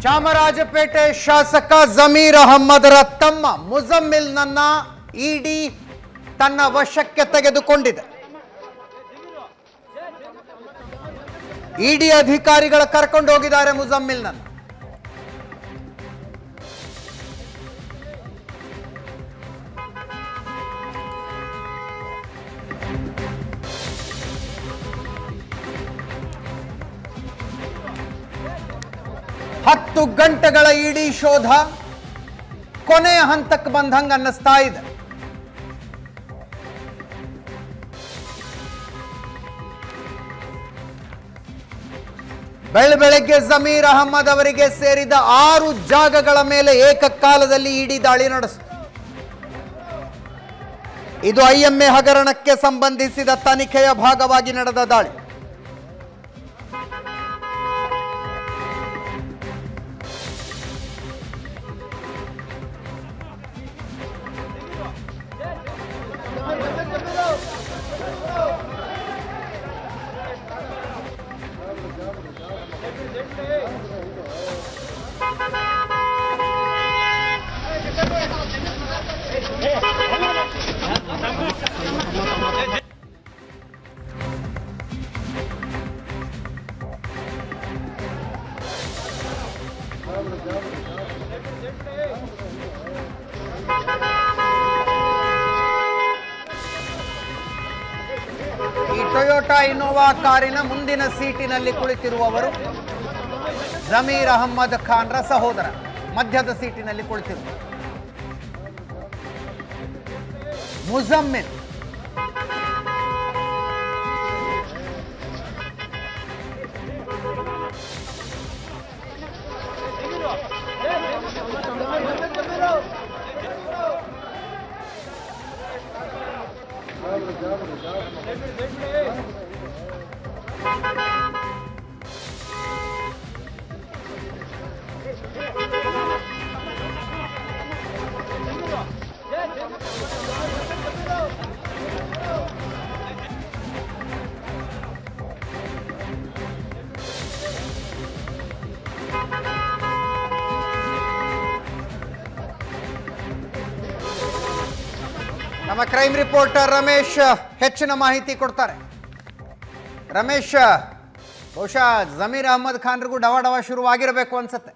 ಚಾಮರಾಜಪೇಟೆ ಶಾಸಕ ಜಮೀರ್ ಅಹಮ್ಮದರ ತಮ್ಮ ಮುಜಮ್ಮಿಲ್ನನ್ನ ಇಡಿ ತನ್ನ ವಶಕ್ಕೆ ತೆಗೆದುಕೊಂಡಿದೆ ಇಡಿ ಅಧಿಕಾರಿಗಳು ಕರ್ಕೊಂಡು ಹೋಗಿದ್ದಾರೆ ಮುಜಮ್ಮಿಲ್ನನ್ನ ಹತ್ತು ಗಂಟೆಗಳ ಇಡೀ ಶೋಧ ಕೊನೆಯ ಹಂತಕ್ಕೆ ಬಂದಂಗ ಅನ್ನಿಸ್ತಾ ಇದೆ ಬೆಳ ಬೆಳಗ್ಗೆ ಜಮೀರ್ ಅಹಮ್ಮದ್ ಅವರಿಗೆ ಸೇರಿದ ಆರು ಜಾಗಗಳ ಮೇಲೆ ಏಕಕಾಲದಲ್ಲಿ ಇಡಿ ದಾಳಿ ನಡೆಸಿತು ಇದು ಐಎಂಎ ಹಗರಣಕ್ಕೆ ಸಂಬಂಧಿಸಿದ ತನಿಖೆಯ ಭಾಗವಾಗಿ ನಡೆದ ದಾಳಿ ಈ ಟೊಯೋಟಾ ಇನೋವಾ ಕಾರಿನ ಮುಂದಿನ ಸೀಟಿನಲ್ಲಿ ಕುಳಿತಿರುವವರು ಜಮೀರ್ ಅಹಮ್ಮದ್ ಖಾನ್ರ ಸಹೋದರ ಮಧ್ಯದ ಸೀಟಿನಲ್ಲಿ ಕುಳಿತಿರುವ ಮುಜಮ್ಮಿಲ್ ನಮ್ಮ ಕ್ರೈಮ್ ರಿಪೋರ್ಟರ್ ರಮೇಶ್ ಹೆಚ್ಚಿನ ಮಾಹಿತಿ ಕೊಡ್ತಾರೆ ರಮೇಶ್ ಬಹುಶಃ ಜಮೀರ್ ಅಹಮದ್ ಖಾನ್ರಿಗೂ ಡವ ಡವ ಶುರುವಾಗಿರಬೇಕು ಅನ್ಸುತ್ತೆ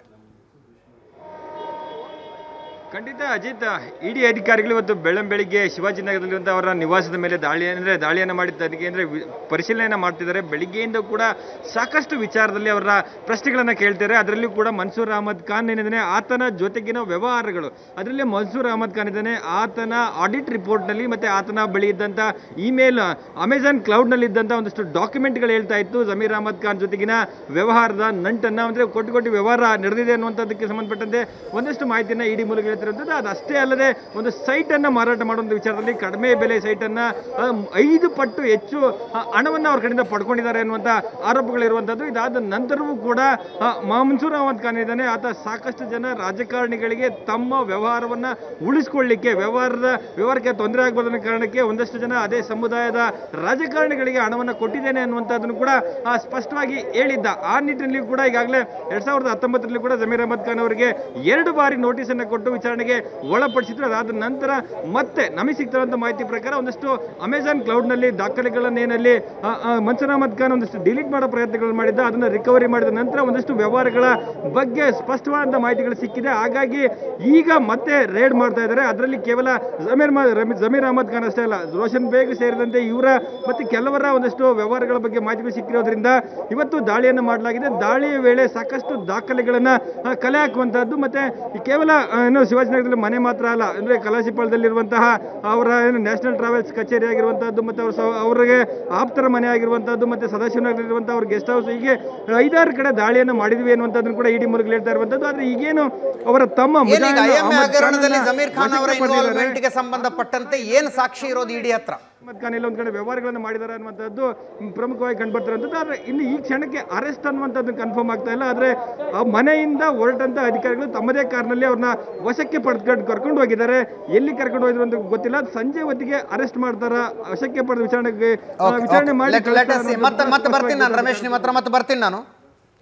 ಖಂಡಿತ ಅಜಿತ್ ಇಡಿ ಅಧಿಕಾರಿಗಳು ಇವತ್ತು ಬೆಳ್ಳಂ ಬೆಳಿಗ್ಗೆ ಶಿವಾಜಿನಗರದಲ್ಲಿರುವಂಥ ಅವರ ನಿವಾಸದ ಮೇಲೆ ದಾಳಿ ಅಂದರೆ ದಾಳಿಯನ್ನು ಮಾಡಿ ತನಿಖೆ ಅಂದರೆ ಪರಿಶೀಲನೆಯನ್ನು ಮಾಡ್ತಿದ್ದಾರೆ ಬೆಳಿಗ್ಗೆಯಿಂದ ಕೂಡ ಸಾಕಷ್ಟು ವಿಚಾರದಲ್ಲಿ ಅವರ ಪ್ರಶ್ನೆಗಳನ್ನು ಕೇಳ್ತಾರೆ ಅದರಲ್ಲೂ ಕೂಡ ಮನ್ಸೂರ್ ಅಹಮದ್ ಖಾನ್ ಏನಿದ್ದಾನೆ ಆತನ ಜೊತೆಗಿನ ವ್ಯವಹಾರಗಳು ಅದರಲ್ಲಿ ಮನ್ಸೂರ್ ಅಹಮದ್ ಖಾನ್ ಇದ್ದಾನೆ ಆತನ ಆಡಿಟ್ ರಿಪೋರ್ಟ್ನಲ್ಲಿ ಮತ್ತೆ ಆತನ ಬಳಿ ಇದ್ದಂಥ ಇಮೇಲ್ ಅಮೆಜಾನ್ ಕ್ಲೌಡ್ನಲ್ಲಿ ಇದ್ದಂಥ ಒಂದಷ್ಟು ಡಾಕ್ಯುಮೆಂಟ್ಗಳು ಹೇಳ್ತಾ ಇತ್ತು ಜಮೀರ್ ಅಹಮದ್ ಖಾನ್ ಜೊತೆಗಿನ ವ್ಯವಹಾರದ ನಂಟನ್ನು ಅಂದರೆ ಕೋಟಿ ಕೋಟಿ ವ್ಯವಹಾರ ನಡೆದಿದೆ ಅನ್ನುವಂಥದ್ದಕ್ಕೆ ಸಂಬಂಧಪಟ್ಟಂತೆ ಒಂದಷ್ಟು ಮಾಹಿತಿಯನ್ನು ಇಡಿ ಮೂಲಕ ಹೇಳ್ತಿರುವಂಥದ್ದು ಅದಷ್ಟೇ ಅಲ್ಲದೆ ಒಂದು ಸೈಟನ್ನು ಮಾರಾಟ ಮಾಡುವಂಥ ವಿಚಾರದಲ್ಲಿ ಕಡಿಮೆ ಬೆಲೆ ಸೈಟನ್ನು ಐದು ಪಟ್ಟು ಹೆಚ್ಚು ಆ, ಹಣವನ್ನು ಅವ್ರ ಕಡೆಯಿಂದ ಪಡ್ಕೊಂಡಿದ್ದಾರೆ ಅನ್ನುವಂಥ ಆರೋಪಗಳಿರುವಂಥದ್ದು ಇದಾದ ನಂತರವೂ ಕೂಡ ಆ, ಮನ್ಸೂರ್ ಅಹಮದ್ ಖಾನ್ ಇದ್ದಾನೆ ಆತ ಸಾಕಷ್ಟು ಜನ ರಾಜಕಾರಣಿಗಳಿಗೆ ತಮ್ಮ ವ್ಯವಹಾರವನ್ನು ಉಳಿಸ್ಕೊಳ್ಳಿಕ್ಕೆ ವ್ಯವಹಾರದ ವ್ಯವಹಾರಕ್ಕೆ ತೊಂದರೆ ಆಗಬಾರ್ದು ಅನ್ನೋ ಕಾರಣಕ್ಕೆ ಒಂದಷ್ಟು ಜನ ಅದೇ ಸಮುದಾಯದ ರಾಜಕಾರಣಿಗಳಿಗೆ ಹಣವನ್ನು ಕೊಟ್ಟಿದ್ದೇನೆ ಅನ್ನುವಂಥದ್ದನ್ನು ಕೂಡ ಆ, ಸ್ಪಷ್ಟವಾಗಿ ಹೇಳಿದ್ದ ಆ ನಿಟ್ಟಿನಲ್ಲಿ ಕೂಡ ಈಗಾಗಲೇ ಎರಡ್ ಸಾವಿರದ ಹತ್ತೊಂಬತ್ತರಲ್ಲಿ ಕೂಡ ಜಮೀರ್ ಅಹಮದ್ ಖಾನ್ ಅವರಿಗೆ ಎರಡು ಬಾರಿ ನೋಟಿಸ್ ಅನ್ನು ಕೊಟ್ಟು ವಿಚಾರಣೆಗೆ ಒಳಪಡಿಸಿದ್ರು ಅದಾದ ನಂತರ ಮತ್ತೆ ನಮಗೆ ಸಿಗ್ತಿರುವಂತ ಮಾಹಿತಿ ಪ್ರಕಾರ ಒಂದಷ್ಟು ಅಮೆಜಾನ್ ಕ್ಲೌಡ್ ನಲ್ಲಿ ದಾಖಲೆಗಳನ್ನೇನಲ್ಲಿ ಮನ್ಸೂರ್ ಅಹಮದ್ ಖಾನ್ ಒಂದಷ್ಟು ಡಿಲೀಟ್ ಮಾಡೋ ಪ್ರಯತ್ನಗಳು ಮಾಡಿದ್ದ ಅದನ್ನ ರಿಕವರಿ ಮಾಡಿದ ನಂತರ ಒಂದಷ್ಟು ವ್ಯವಹಾರಗಳ ಬಗ್ಗೆ ಸ್ಪಷ್ಟವಾದ ಮಾಹಿತಿಗಳು ಸಿಕ್ಕಿದೆ ಹಾಗಾಗಿ ಈಗ ಮತ್ತೆ ರೇಡ್ ಮಾಡ್ತಾ ಇದ್ದಾರೆ ಅದರಲ್ಲಿ ಕೇವಲ ಜಮೀರ್ ಮ- ರಮಿ- ಜಮೀರ್ ಅಹಮದ್ ಖಾನ್ ಅಷ್ಟೇ ಅಲ್ಲ ರೋಷನ್ ಬೇಗ್ ಸೇರಿದಂತೆ ಇವರ ಮತ್ತೆ ಕೆಲವರ ಒಂದಷ್ಟು ವ್ಯವಹಾರಗಳ ಬಗ್ಗೆ ಮಾಹಿತಿಗಳು ಸಿಕ್ಕಿರೋದ್ರಿಂದ ಇವತ್ತು ದಾಳಿಯನ್ನು ಮಾಡಲಾಗಿದೆ ದಾಳಿಯ ವೇಳೆ ಸಾಕಷ್ಟು ದಾಖಲೆಗಳನ್ನ ಆ, ಕಲೆ ಹಾಕುವಂತಹದ್ದು ಮತ್ತೆ ಈ ಕೇವಲ ಆ, ಏನು ಶಿವಾಜಿನಗರದಲ್ಲಿ ಮನೆ ಮಾತ್ರ ಅಲ್ಲ ಅಂದ್ರೆ ಕಲಾಸಿಪಾಳ್ಯದಲ್ಲಿರುವಂತಹ ಅವರ ಏನು ನ್ಯಾಷನಲ್ ಟ್ರಾವೆಲ್ಸ್ ಕಚೇರಿ ಆಗಿರುವಂತಹದ್ದು ಮತ್ತೆ ಅವ್ರ ಸಹ- ಅವರಿಗೆ ಆಪ್ತರ ಮನೆ ಆಗಿರುವಂತಹದ್ದು ಮತ್ತೆ ಸದಾಶಿವನಗರಲ್ಲಿರುವಂತಹ ಅವ್ರ ಗೆಸ್ಟ್ ಹೌಸ್ ಹೀಗೆ ಐದಾರು ಕಡೆ ದಾಳಿಯನ್ನು ಮಾಡಿದ್ವಿ ಅನ್ನುವಂಥದ್ದನ್ನು ಕೂಡ ಇಡಿ ಮೂಲಕ ಹೇಳ್ತಾ ಇರುವಂತದ್ದು ಆದ್ರೆ ಈಗೇನು ಅವರ ತಮ್ಮ ಏನೀಗ ಮುಜಾಹಿದ್ ಐಎಂಎ ಅಹಮದ್ ಹಗರಣದಲ್ಲಿ ಖಾನನ್ನ ಜಮೀರ್ ಖಾನ್ ಅವರ ವಶಕ್ಕೆ ಪಡೆದಿದ್ದಾರೆ. ಇನ್ವಾಲ್ವ್ಮೆಂಟ್ಗೆ ಸಂಬಂಧಪಟ್ಟಂತೆ ಏನು ಸಾಕ್ಷಿ ಇರೋದು ಇಡಿ ಹತ್ರ ಅಹಮದ್ ಖಾನ್ ಎಲ್ಲ ಒಂದ್ ಕಡೆ ವ್ಯವಹಾರಗಳನ್ನು ಮಾಡಿದ್ದಾರೆ ಅನ್ನುವಂಥದ್ದು ಪ್ರಮುಖವಾಗಿ ಕಂಡುಬರ್ತಿರುವಂಥದ್ದು ಆದ್ರೆ ಇನ್ನು ಈ ಕ್ಷಣಕ್ಕೆ ಅರೆಸ್ಟ್ ಅನ್ನುವಂಥದ್ದು ಕನ್ಫರ್ಮ್ ಆಗ್ತಾ ಇಲ್ಲ ಆದ್ರೆ ಆ ಮನೆಯಿಂದ ಹೊರಟಂತ ಅಧಿಕಾರಿಗಳು ತಮ್ಮದೇ ಕಾರ್ನಲ್ಲಿ ಅವ್ರನ್ನ ವಶಕ್ಕೆ ಪಡೆದುಕೊಂಡು ಕರ್ಕೊಂಡು ಹೋಗಿದ್ದಾರೆ ಎಲ್ಲಿ ಕರ್ಕೊಂಡು ಹೋಗಿದ್ರು ಅಂತ ಗೊತ್ತಿಲ್ಲ ಸಂಜೆ ಹೊತ್ತಿಗೆ ಅರೆಸ್ಟ್ ಮಾಡ್ತಾರ ವಶಕ್ಕೆ ಪಡೆದ ವಿಚಾರಣೆಗೆ ಆ, Okay, ವಿಚಾರಣೆ okay. ಮಾಡಿ Let- let us see. ಮತ್ತೆ ಮತ್ತೆ ಬರ್ತೀನಿ ನಾನು ರಮೇಶ್ ನಿಮ್ಮ ಹತ್ರ ಮತ್ತೆ ಬರ್ತೀನಿ ನಾನು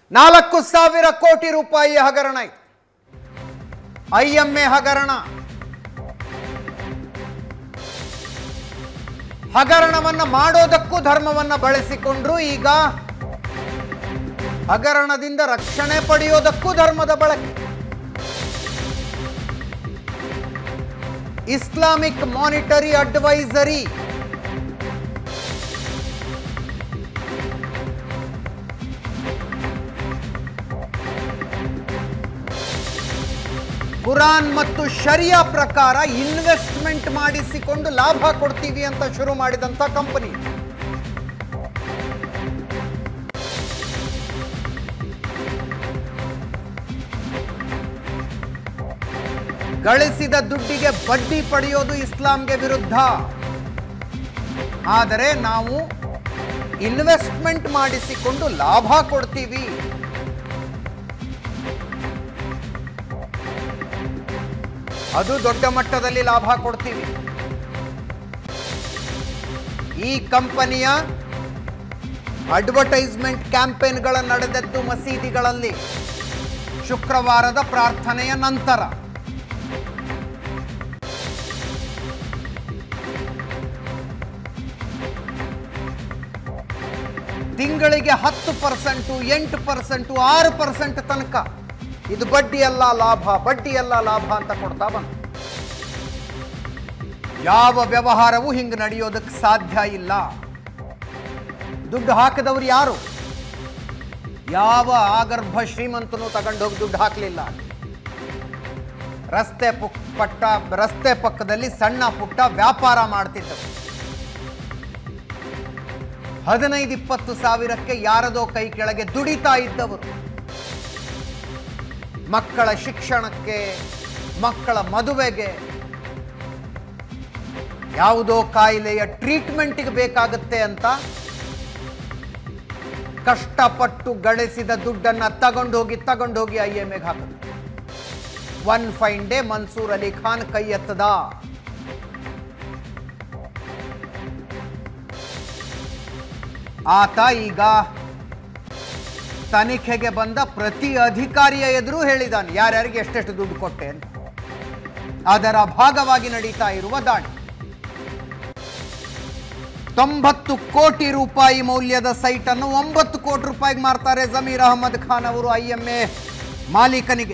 ನಾಲ್ಕು ಸಾವಿರ ಕೋಟಿ ರೂಪಾಯಿ ಹಗರಣ ಇದೆ ಐಎಂಎ ಹಗರಣ ಹಗರಣವನ್ನ ಮಾಡೋದಕ್ಕೂ ಧರ್ಮವನ್ನ ಬಳಸಿಕೊಂಡ್ರು ಈಗ ಹಗರಣದಿಂದ ರಕ್ಷಣೆ ಪಡೆಯೋದಕ್ಕೂ ಧರ್ಮದ ಬಳಕೆ ಇಸ್ಲಾಮಿಕ್ ಮಾನಿಟರಿ ಅಡ್ವೈಸರಿ ಕುರಾನ್ ಮತ್ತು ಶರಿಯಾ ಪ್ರಕಾರ ಇನ್ವೆಸ್ಟ್ಮೆಂಟ್ ಮಾಡಿಸಿಕೊಂಡು ಲಾಭ ಕೊಡ್ತೀವಿ ಅಂತ ಶುರು ಮಾಡಿದಂತ ಕಂಪನಿ ಗಳಿಸಿದ ದುಡ್ಡಿಗೆ ಬಡ್ಡಿ ಪಡೆಯೋದು ಇಸ್ಲಾಂಗೆ ವಿರುದ್ಧ ಆದರೆ ನಾವು ಇನ್ವೆಸ್ಟ್ಮೆಂಟ್ ಮಾಡಿಸಿಕೊಂಡು ಲಾಭ ಕೊಡ್ತೀವಿ ಅದು ದೊಡ್ಡ ಮಟ್ಟದಲ್ಲಿ ಲಾಭ ಕೊಡ್ತೀವಿ ಈ ಕಂಪನಿಯ ಅಡ್ವರ್ಟೈಸ್ಮೆಂಟ್ ಕ್ಯಾಂಪೇನ್ಗಳ ನಡೆದದ್ದು ಮಸೀದಿಗಳಲ್ಲಿ ಶುಕ್ರವಾರದ ಪ್ರಾರ್ಥನೆಯ ನಂತರ ತಿಂಗಳಿಗೆ ಹತ್ತು ಪರ್ಸೆಂಟು ಎಂಟು ಪರ್ಸೆಂಟು ಆರು ಪರ್ಸೆಂಟ್ ತನಕ ಇದು ಬಡ್ಡಿ ಅಲ್ಲ ಲಾಭ ಬಡ್ಡಿ ಅಲ್ಲ ಲಾಭ ಅಂತ ಕೊಡ್ತಾ ಬಂತು ಯಾವ ವ್ಯವಹಾರವೂ ಹಿಂಗೆ ನಡೆಯೋದಕ್ಕೆ ಸಾಧ್ಯ ಇಲ್ಲ ದುಡ್ಡು ಹಾಕಿದವರು ಯಾರು ಯಾವ ಆಗರ್ಭ ಶ್ರೀಮಂತನು ತಗೊಂಡೋಗಿ ದುಡ್ಡು ಹಾಕಲಿಲ್ಲ ರಸ್ತೆ ಪುಕ್ ಪಟ್ಟ ರಸ್ತೆ ಪಕ್ಕದಲ್ಲಿ ಸಣ್ಣ ಪುಟ್ಟ ವ್ಯಾಪಾರ ಮಾಡ್ತಿದ್ದರು ಹದಿನೈದು ಇಪ್ಪತ್ತು ಸಾವಿರಕ್ಕೆ ಯಾರದೋ ಕೈ ಕೆಳಗೆ ದುಡಿತಾ ಇದ್ದವರು ಮಕ್ಕಳ ಶಿಕ್ಷಣಕ್ಕೆ ಮಕ್ಕಳ ಮದುವೆಗೆ ಯಾವುದೋ ಕಾಯಿಲೆಯ ಟ್ರೀಟ್ಮೆಂಟ್ಗೆ ಬೇಕಾಗುತ್ತೆ ಅಂತ ಕಷ್ಟಪಟ್ಟು ಗಳಿಸಿದ ದುಡ್ಡನ್ನ ತಗೊಂಡೋಗಿ ತಗೊಂಡೋಗಿ ಐ ಎಮ್ ಎಗೆ ಹಾಕಿದ್ರು one fine day Mansoor Ali Khan ಕೈ ಎತ್ತದ ಆತ ಈಗ ತನಿಖೆಗೆ ಬಂದ ಪ್ರತಿ ಅಧಿಕಾರಿಯ ಎದುರು ಹೇಳಿದಾನೆ ಯಾರ್ಯಾರಿಗೆ ಎಷ್ಟೆಷ್ಟು ದುಡ್ಡು ಕೊಟ್ಟೆ ಅಂತ ಅದರ ಭಾಗವಾಗಿ ನಡೀತಾ ಇರುವ ದಾಳಿ ತೊಂಬತ್ತು ಕೋಟಿ ರೂಪಾಯಿ ಮೌಲ್ಯದ ಸೈಟ್ ಅನ್ನು ಒಂಬತ್ತು ಕೋಟಿ ರೂಪಾಯಿಗೆ ಮಾರ್ತಾರೆ ಜಮೀರ್ ಅಹಮದ್ ಖಾನ್ ಅವರು ಐ ಎಂ ಎ ಮಾಲೀಕನಿಗೆ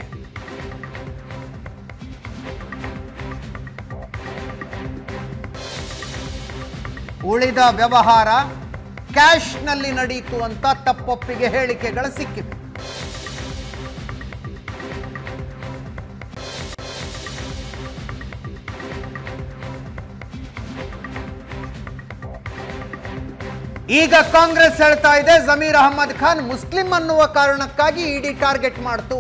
ಉಳಿದ ವ್ಯವಹಾರ ಕ್ಯಾಶ್ನಲ್ಲಿ ನಡೆಯಿತು ಅಂತ ತಪ್ಪೊಪ್ಪಿಗೆ ಹೇಳಿಕೆಗಳು ಸಿಕ್ಕಿವೆ ಈಗ ಕಾಂಗ್ರೆಸ್ ಹೇಳ್ತಾ ಇದೆ ಜಮೀರ್ ಅಹಮದ್ ಖಾನ್ ಮುಸ್ಲಿಂ ಅನ್ನುವ ಕಾರಣಕ್ಕಾಗಿ ಇಡಿ ಟಾರ್ಗೆಟ್ ಮಾಡ್ತು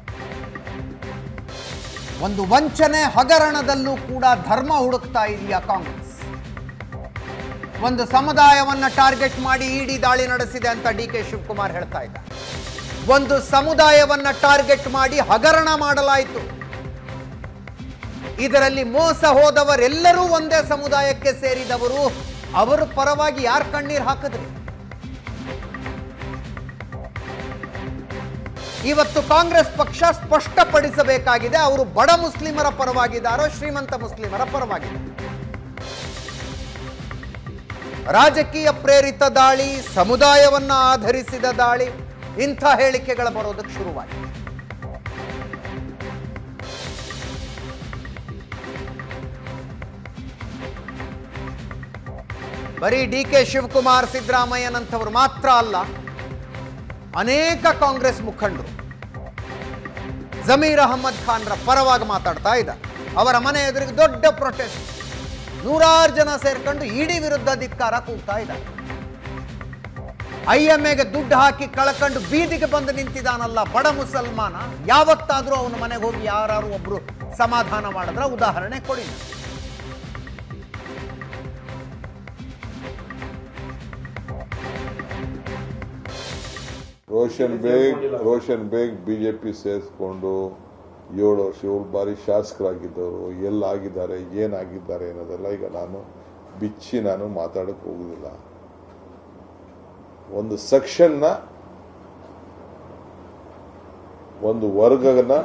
ಒಂದು ವಂಚನೆ ಹಗರಣದಲ್ಲೂ ಕೂಡ ಧರ್ಮ ಹುಡುಕ್ತಾ ಇದೆಯಾ ಕಾಂಗ್ರೆಸ್ ಒಂದು ಸಮುದಾಯವನ್ನ ಟಾರ್ಗೆಟ್ ಮಾಡಿ ಇಡಿ ದಾಳಿ ನಡೆಸಿದೆ ಅಂತ ಡಿ ಕೆ ಶಿವಕುಮಾರ್ ಹೇಳ್ತಾ ಇದ್ದಾರೆ ಒಂದು ಸಮುದಾಯವನ್ನ ಟಾರ್ಗೆಟ್ ಮಾಡಿ ಹಗರಣ ಮಾಡಲಾಯಿತು ಇದರಲ್ಲಿ ಮೋಸ ಹೋದವರೆಲ್ಲರೂ ಒಂದೇ ಸಮುದಾಯಕ್ಕೆ ಸೇರಿದವರು ಅವರ ಪರವಾಗಿ ಯಾರು ಕಣ್ಣೀರು ಹಾಕಿದ್ರಿ ಇವತ್ತು ಕಾಂಗ್ರೆಸ್ ಪಕ್ಷ ಸ್ಪಷ್ಟಪಡಿಸಬೇಕಾಗಿದೆ ಅವರು ಬಡ ಮುಸ್ಲಿಮರ ಪರವಾಗಿದ್ದಾರೋ ಶ್ರೀಮಂತ ಮುಸ್ಲಿಮರ ಪರವಾಗಿದೆ ರಾಜಕೀಯ ಪ್ರೇರಿತ ದಾಳಿ ಸಮುದಾಯವನ್ನ ಆಧರಿಸಿದ ದಾಳಿ ಇಂಥ ಹೇಳಿಕೆಗಳು ಬರೋದಕ್ಕೆ ಶುರುವಾಗಿದೆ ಬರೀ ಡಿ ಕೆ ಶಿವಕುಮಾರ್ ಸಿದ್ದರಾಮಯ್ಯನಂಥವ್ರು ಮಾತ್ರ ಅಲ್ಲ ಅನೇಕ ಕಾಂಗ್ರೆಸ್ ಮುಖಂಡರು ಜಮೀರ್ ಅಹಮದ್ ಖಾನ್ರ ಪರವಾಗಿ ಮಾತಾಡ್ತಾ ಇದ್ದಾರೆ ಅವರ ಮನೆ ಎದುರಿಗೆ ದೊಡ್ಡ ಪ್ರೊಟೆಸ್ಟ್ ನೂರಾರು ಜನ ಸೇರ್ಕೊಂಡು ಇಡೀ ವಿರುದ್ಧ ಧಿಕ್ಕಾರ ಕೂಗ್ತಾ ಇದ್ದಾರೆ ಐ ಎಂ ಎಗೆ ದುಡ್ಡು ಹಾಕಿ ಕಳ್ಕೊಂಡು ಬೀದಿಗೆ ಬಂದು ನಿಂತಿದ್ದಾನಲ್ಲ ಬಡ ಮುಸಲ್ಮಾನ ಯಾವತ್ತಾದ್ರೂ ಅವನ ಮನೆಗೆ ಹೋಗಿ ಯಾರು ಒಬ್ರು ಸಮಾಧಾನ ಮಾಡಿದ್ರ ಉದಾಹರಣೆ ಕೊಡಿ ನನಗೆ. ರೋಷನ್ ಬೇಗ್ ರೋಷನ್ ಬೇಗ್ ಬಿಜೆಪಿ ಸೇರಿಸ್ಕೊಂಡು ಏಳು ವರ್ಷ ಏಳು ಬಾರಿ ಶಾಸಕರಾಗಿದ್ದವರು ಎಲ್ಲಾಗಿದ್ದಾರೆ ಏನಾಗಿದ್ದಾರೆ ಅನ್ನೋದೆಲ್ಲ ಈಗ ನಾನು ಬಿಚ್ಚಿ ನಾನು ಮಾತಾಡಕ್ಕೆ ಹೋಗುದಿಲ್ಲ ಒಂದು ಸೆಕ್ಷನ್ನ ಒಂದು ವರ್ಗನ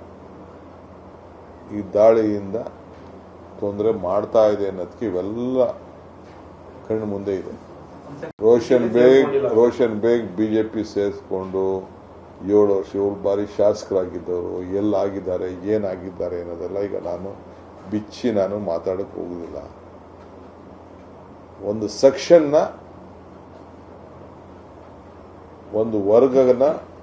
ಈ ದಾಳಿಯಿಂದ ತೊಂದರೆ ಮಾಡ್ತಾ ಇದೆ ಅನ್ನೋದಕ್ಕೆ ಇವೆಲ್ಲ ಕಣ್ಣು ಮುಂದೆ ಇದೆ ರೋಷನ್ ಬೇಗ್ ರೋಷನ್ ಬೇಗ್ ಬಿಜೆಪಿ ಸೇರಿಸ್ಕೊಂಡು ಏಳು ವರ್ಷ ಏಳು ಬಾರಿ ಶಾಸಕರಾಗಿದ್ದವರು ಎಲ್ಲಾಗಿದ್ದಾರೆ ಏನಾಗಿದ್ದಾರೆ ಅನ್ನೋದೆಲ್ಲ ಈಗ ನಾನು ಬಿಚ್ಚಿ ನಾನು ಮಾತಾಡಕ್ಕೆ ಹೋಗುದಿಲ್ಲ ಒಂದು ಸೆಕ್ಷನ್ನ ಒಂದು ವರ್ಗನ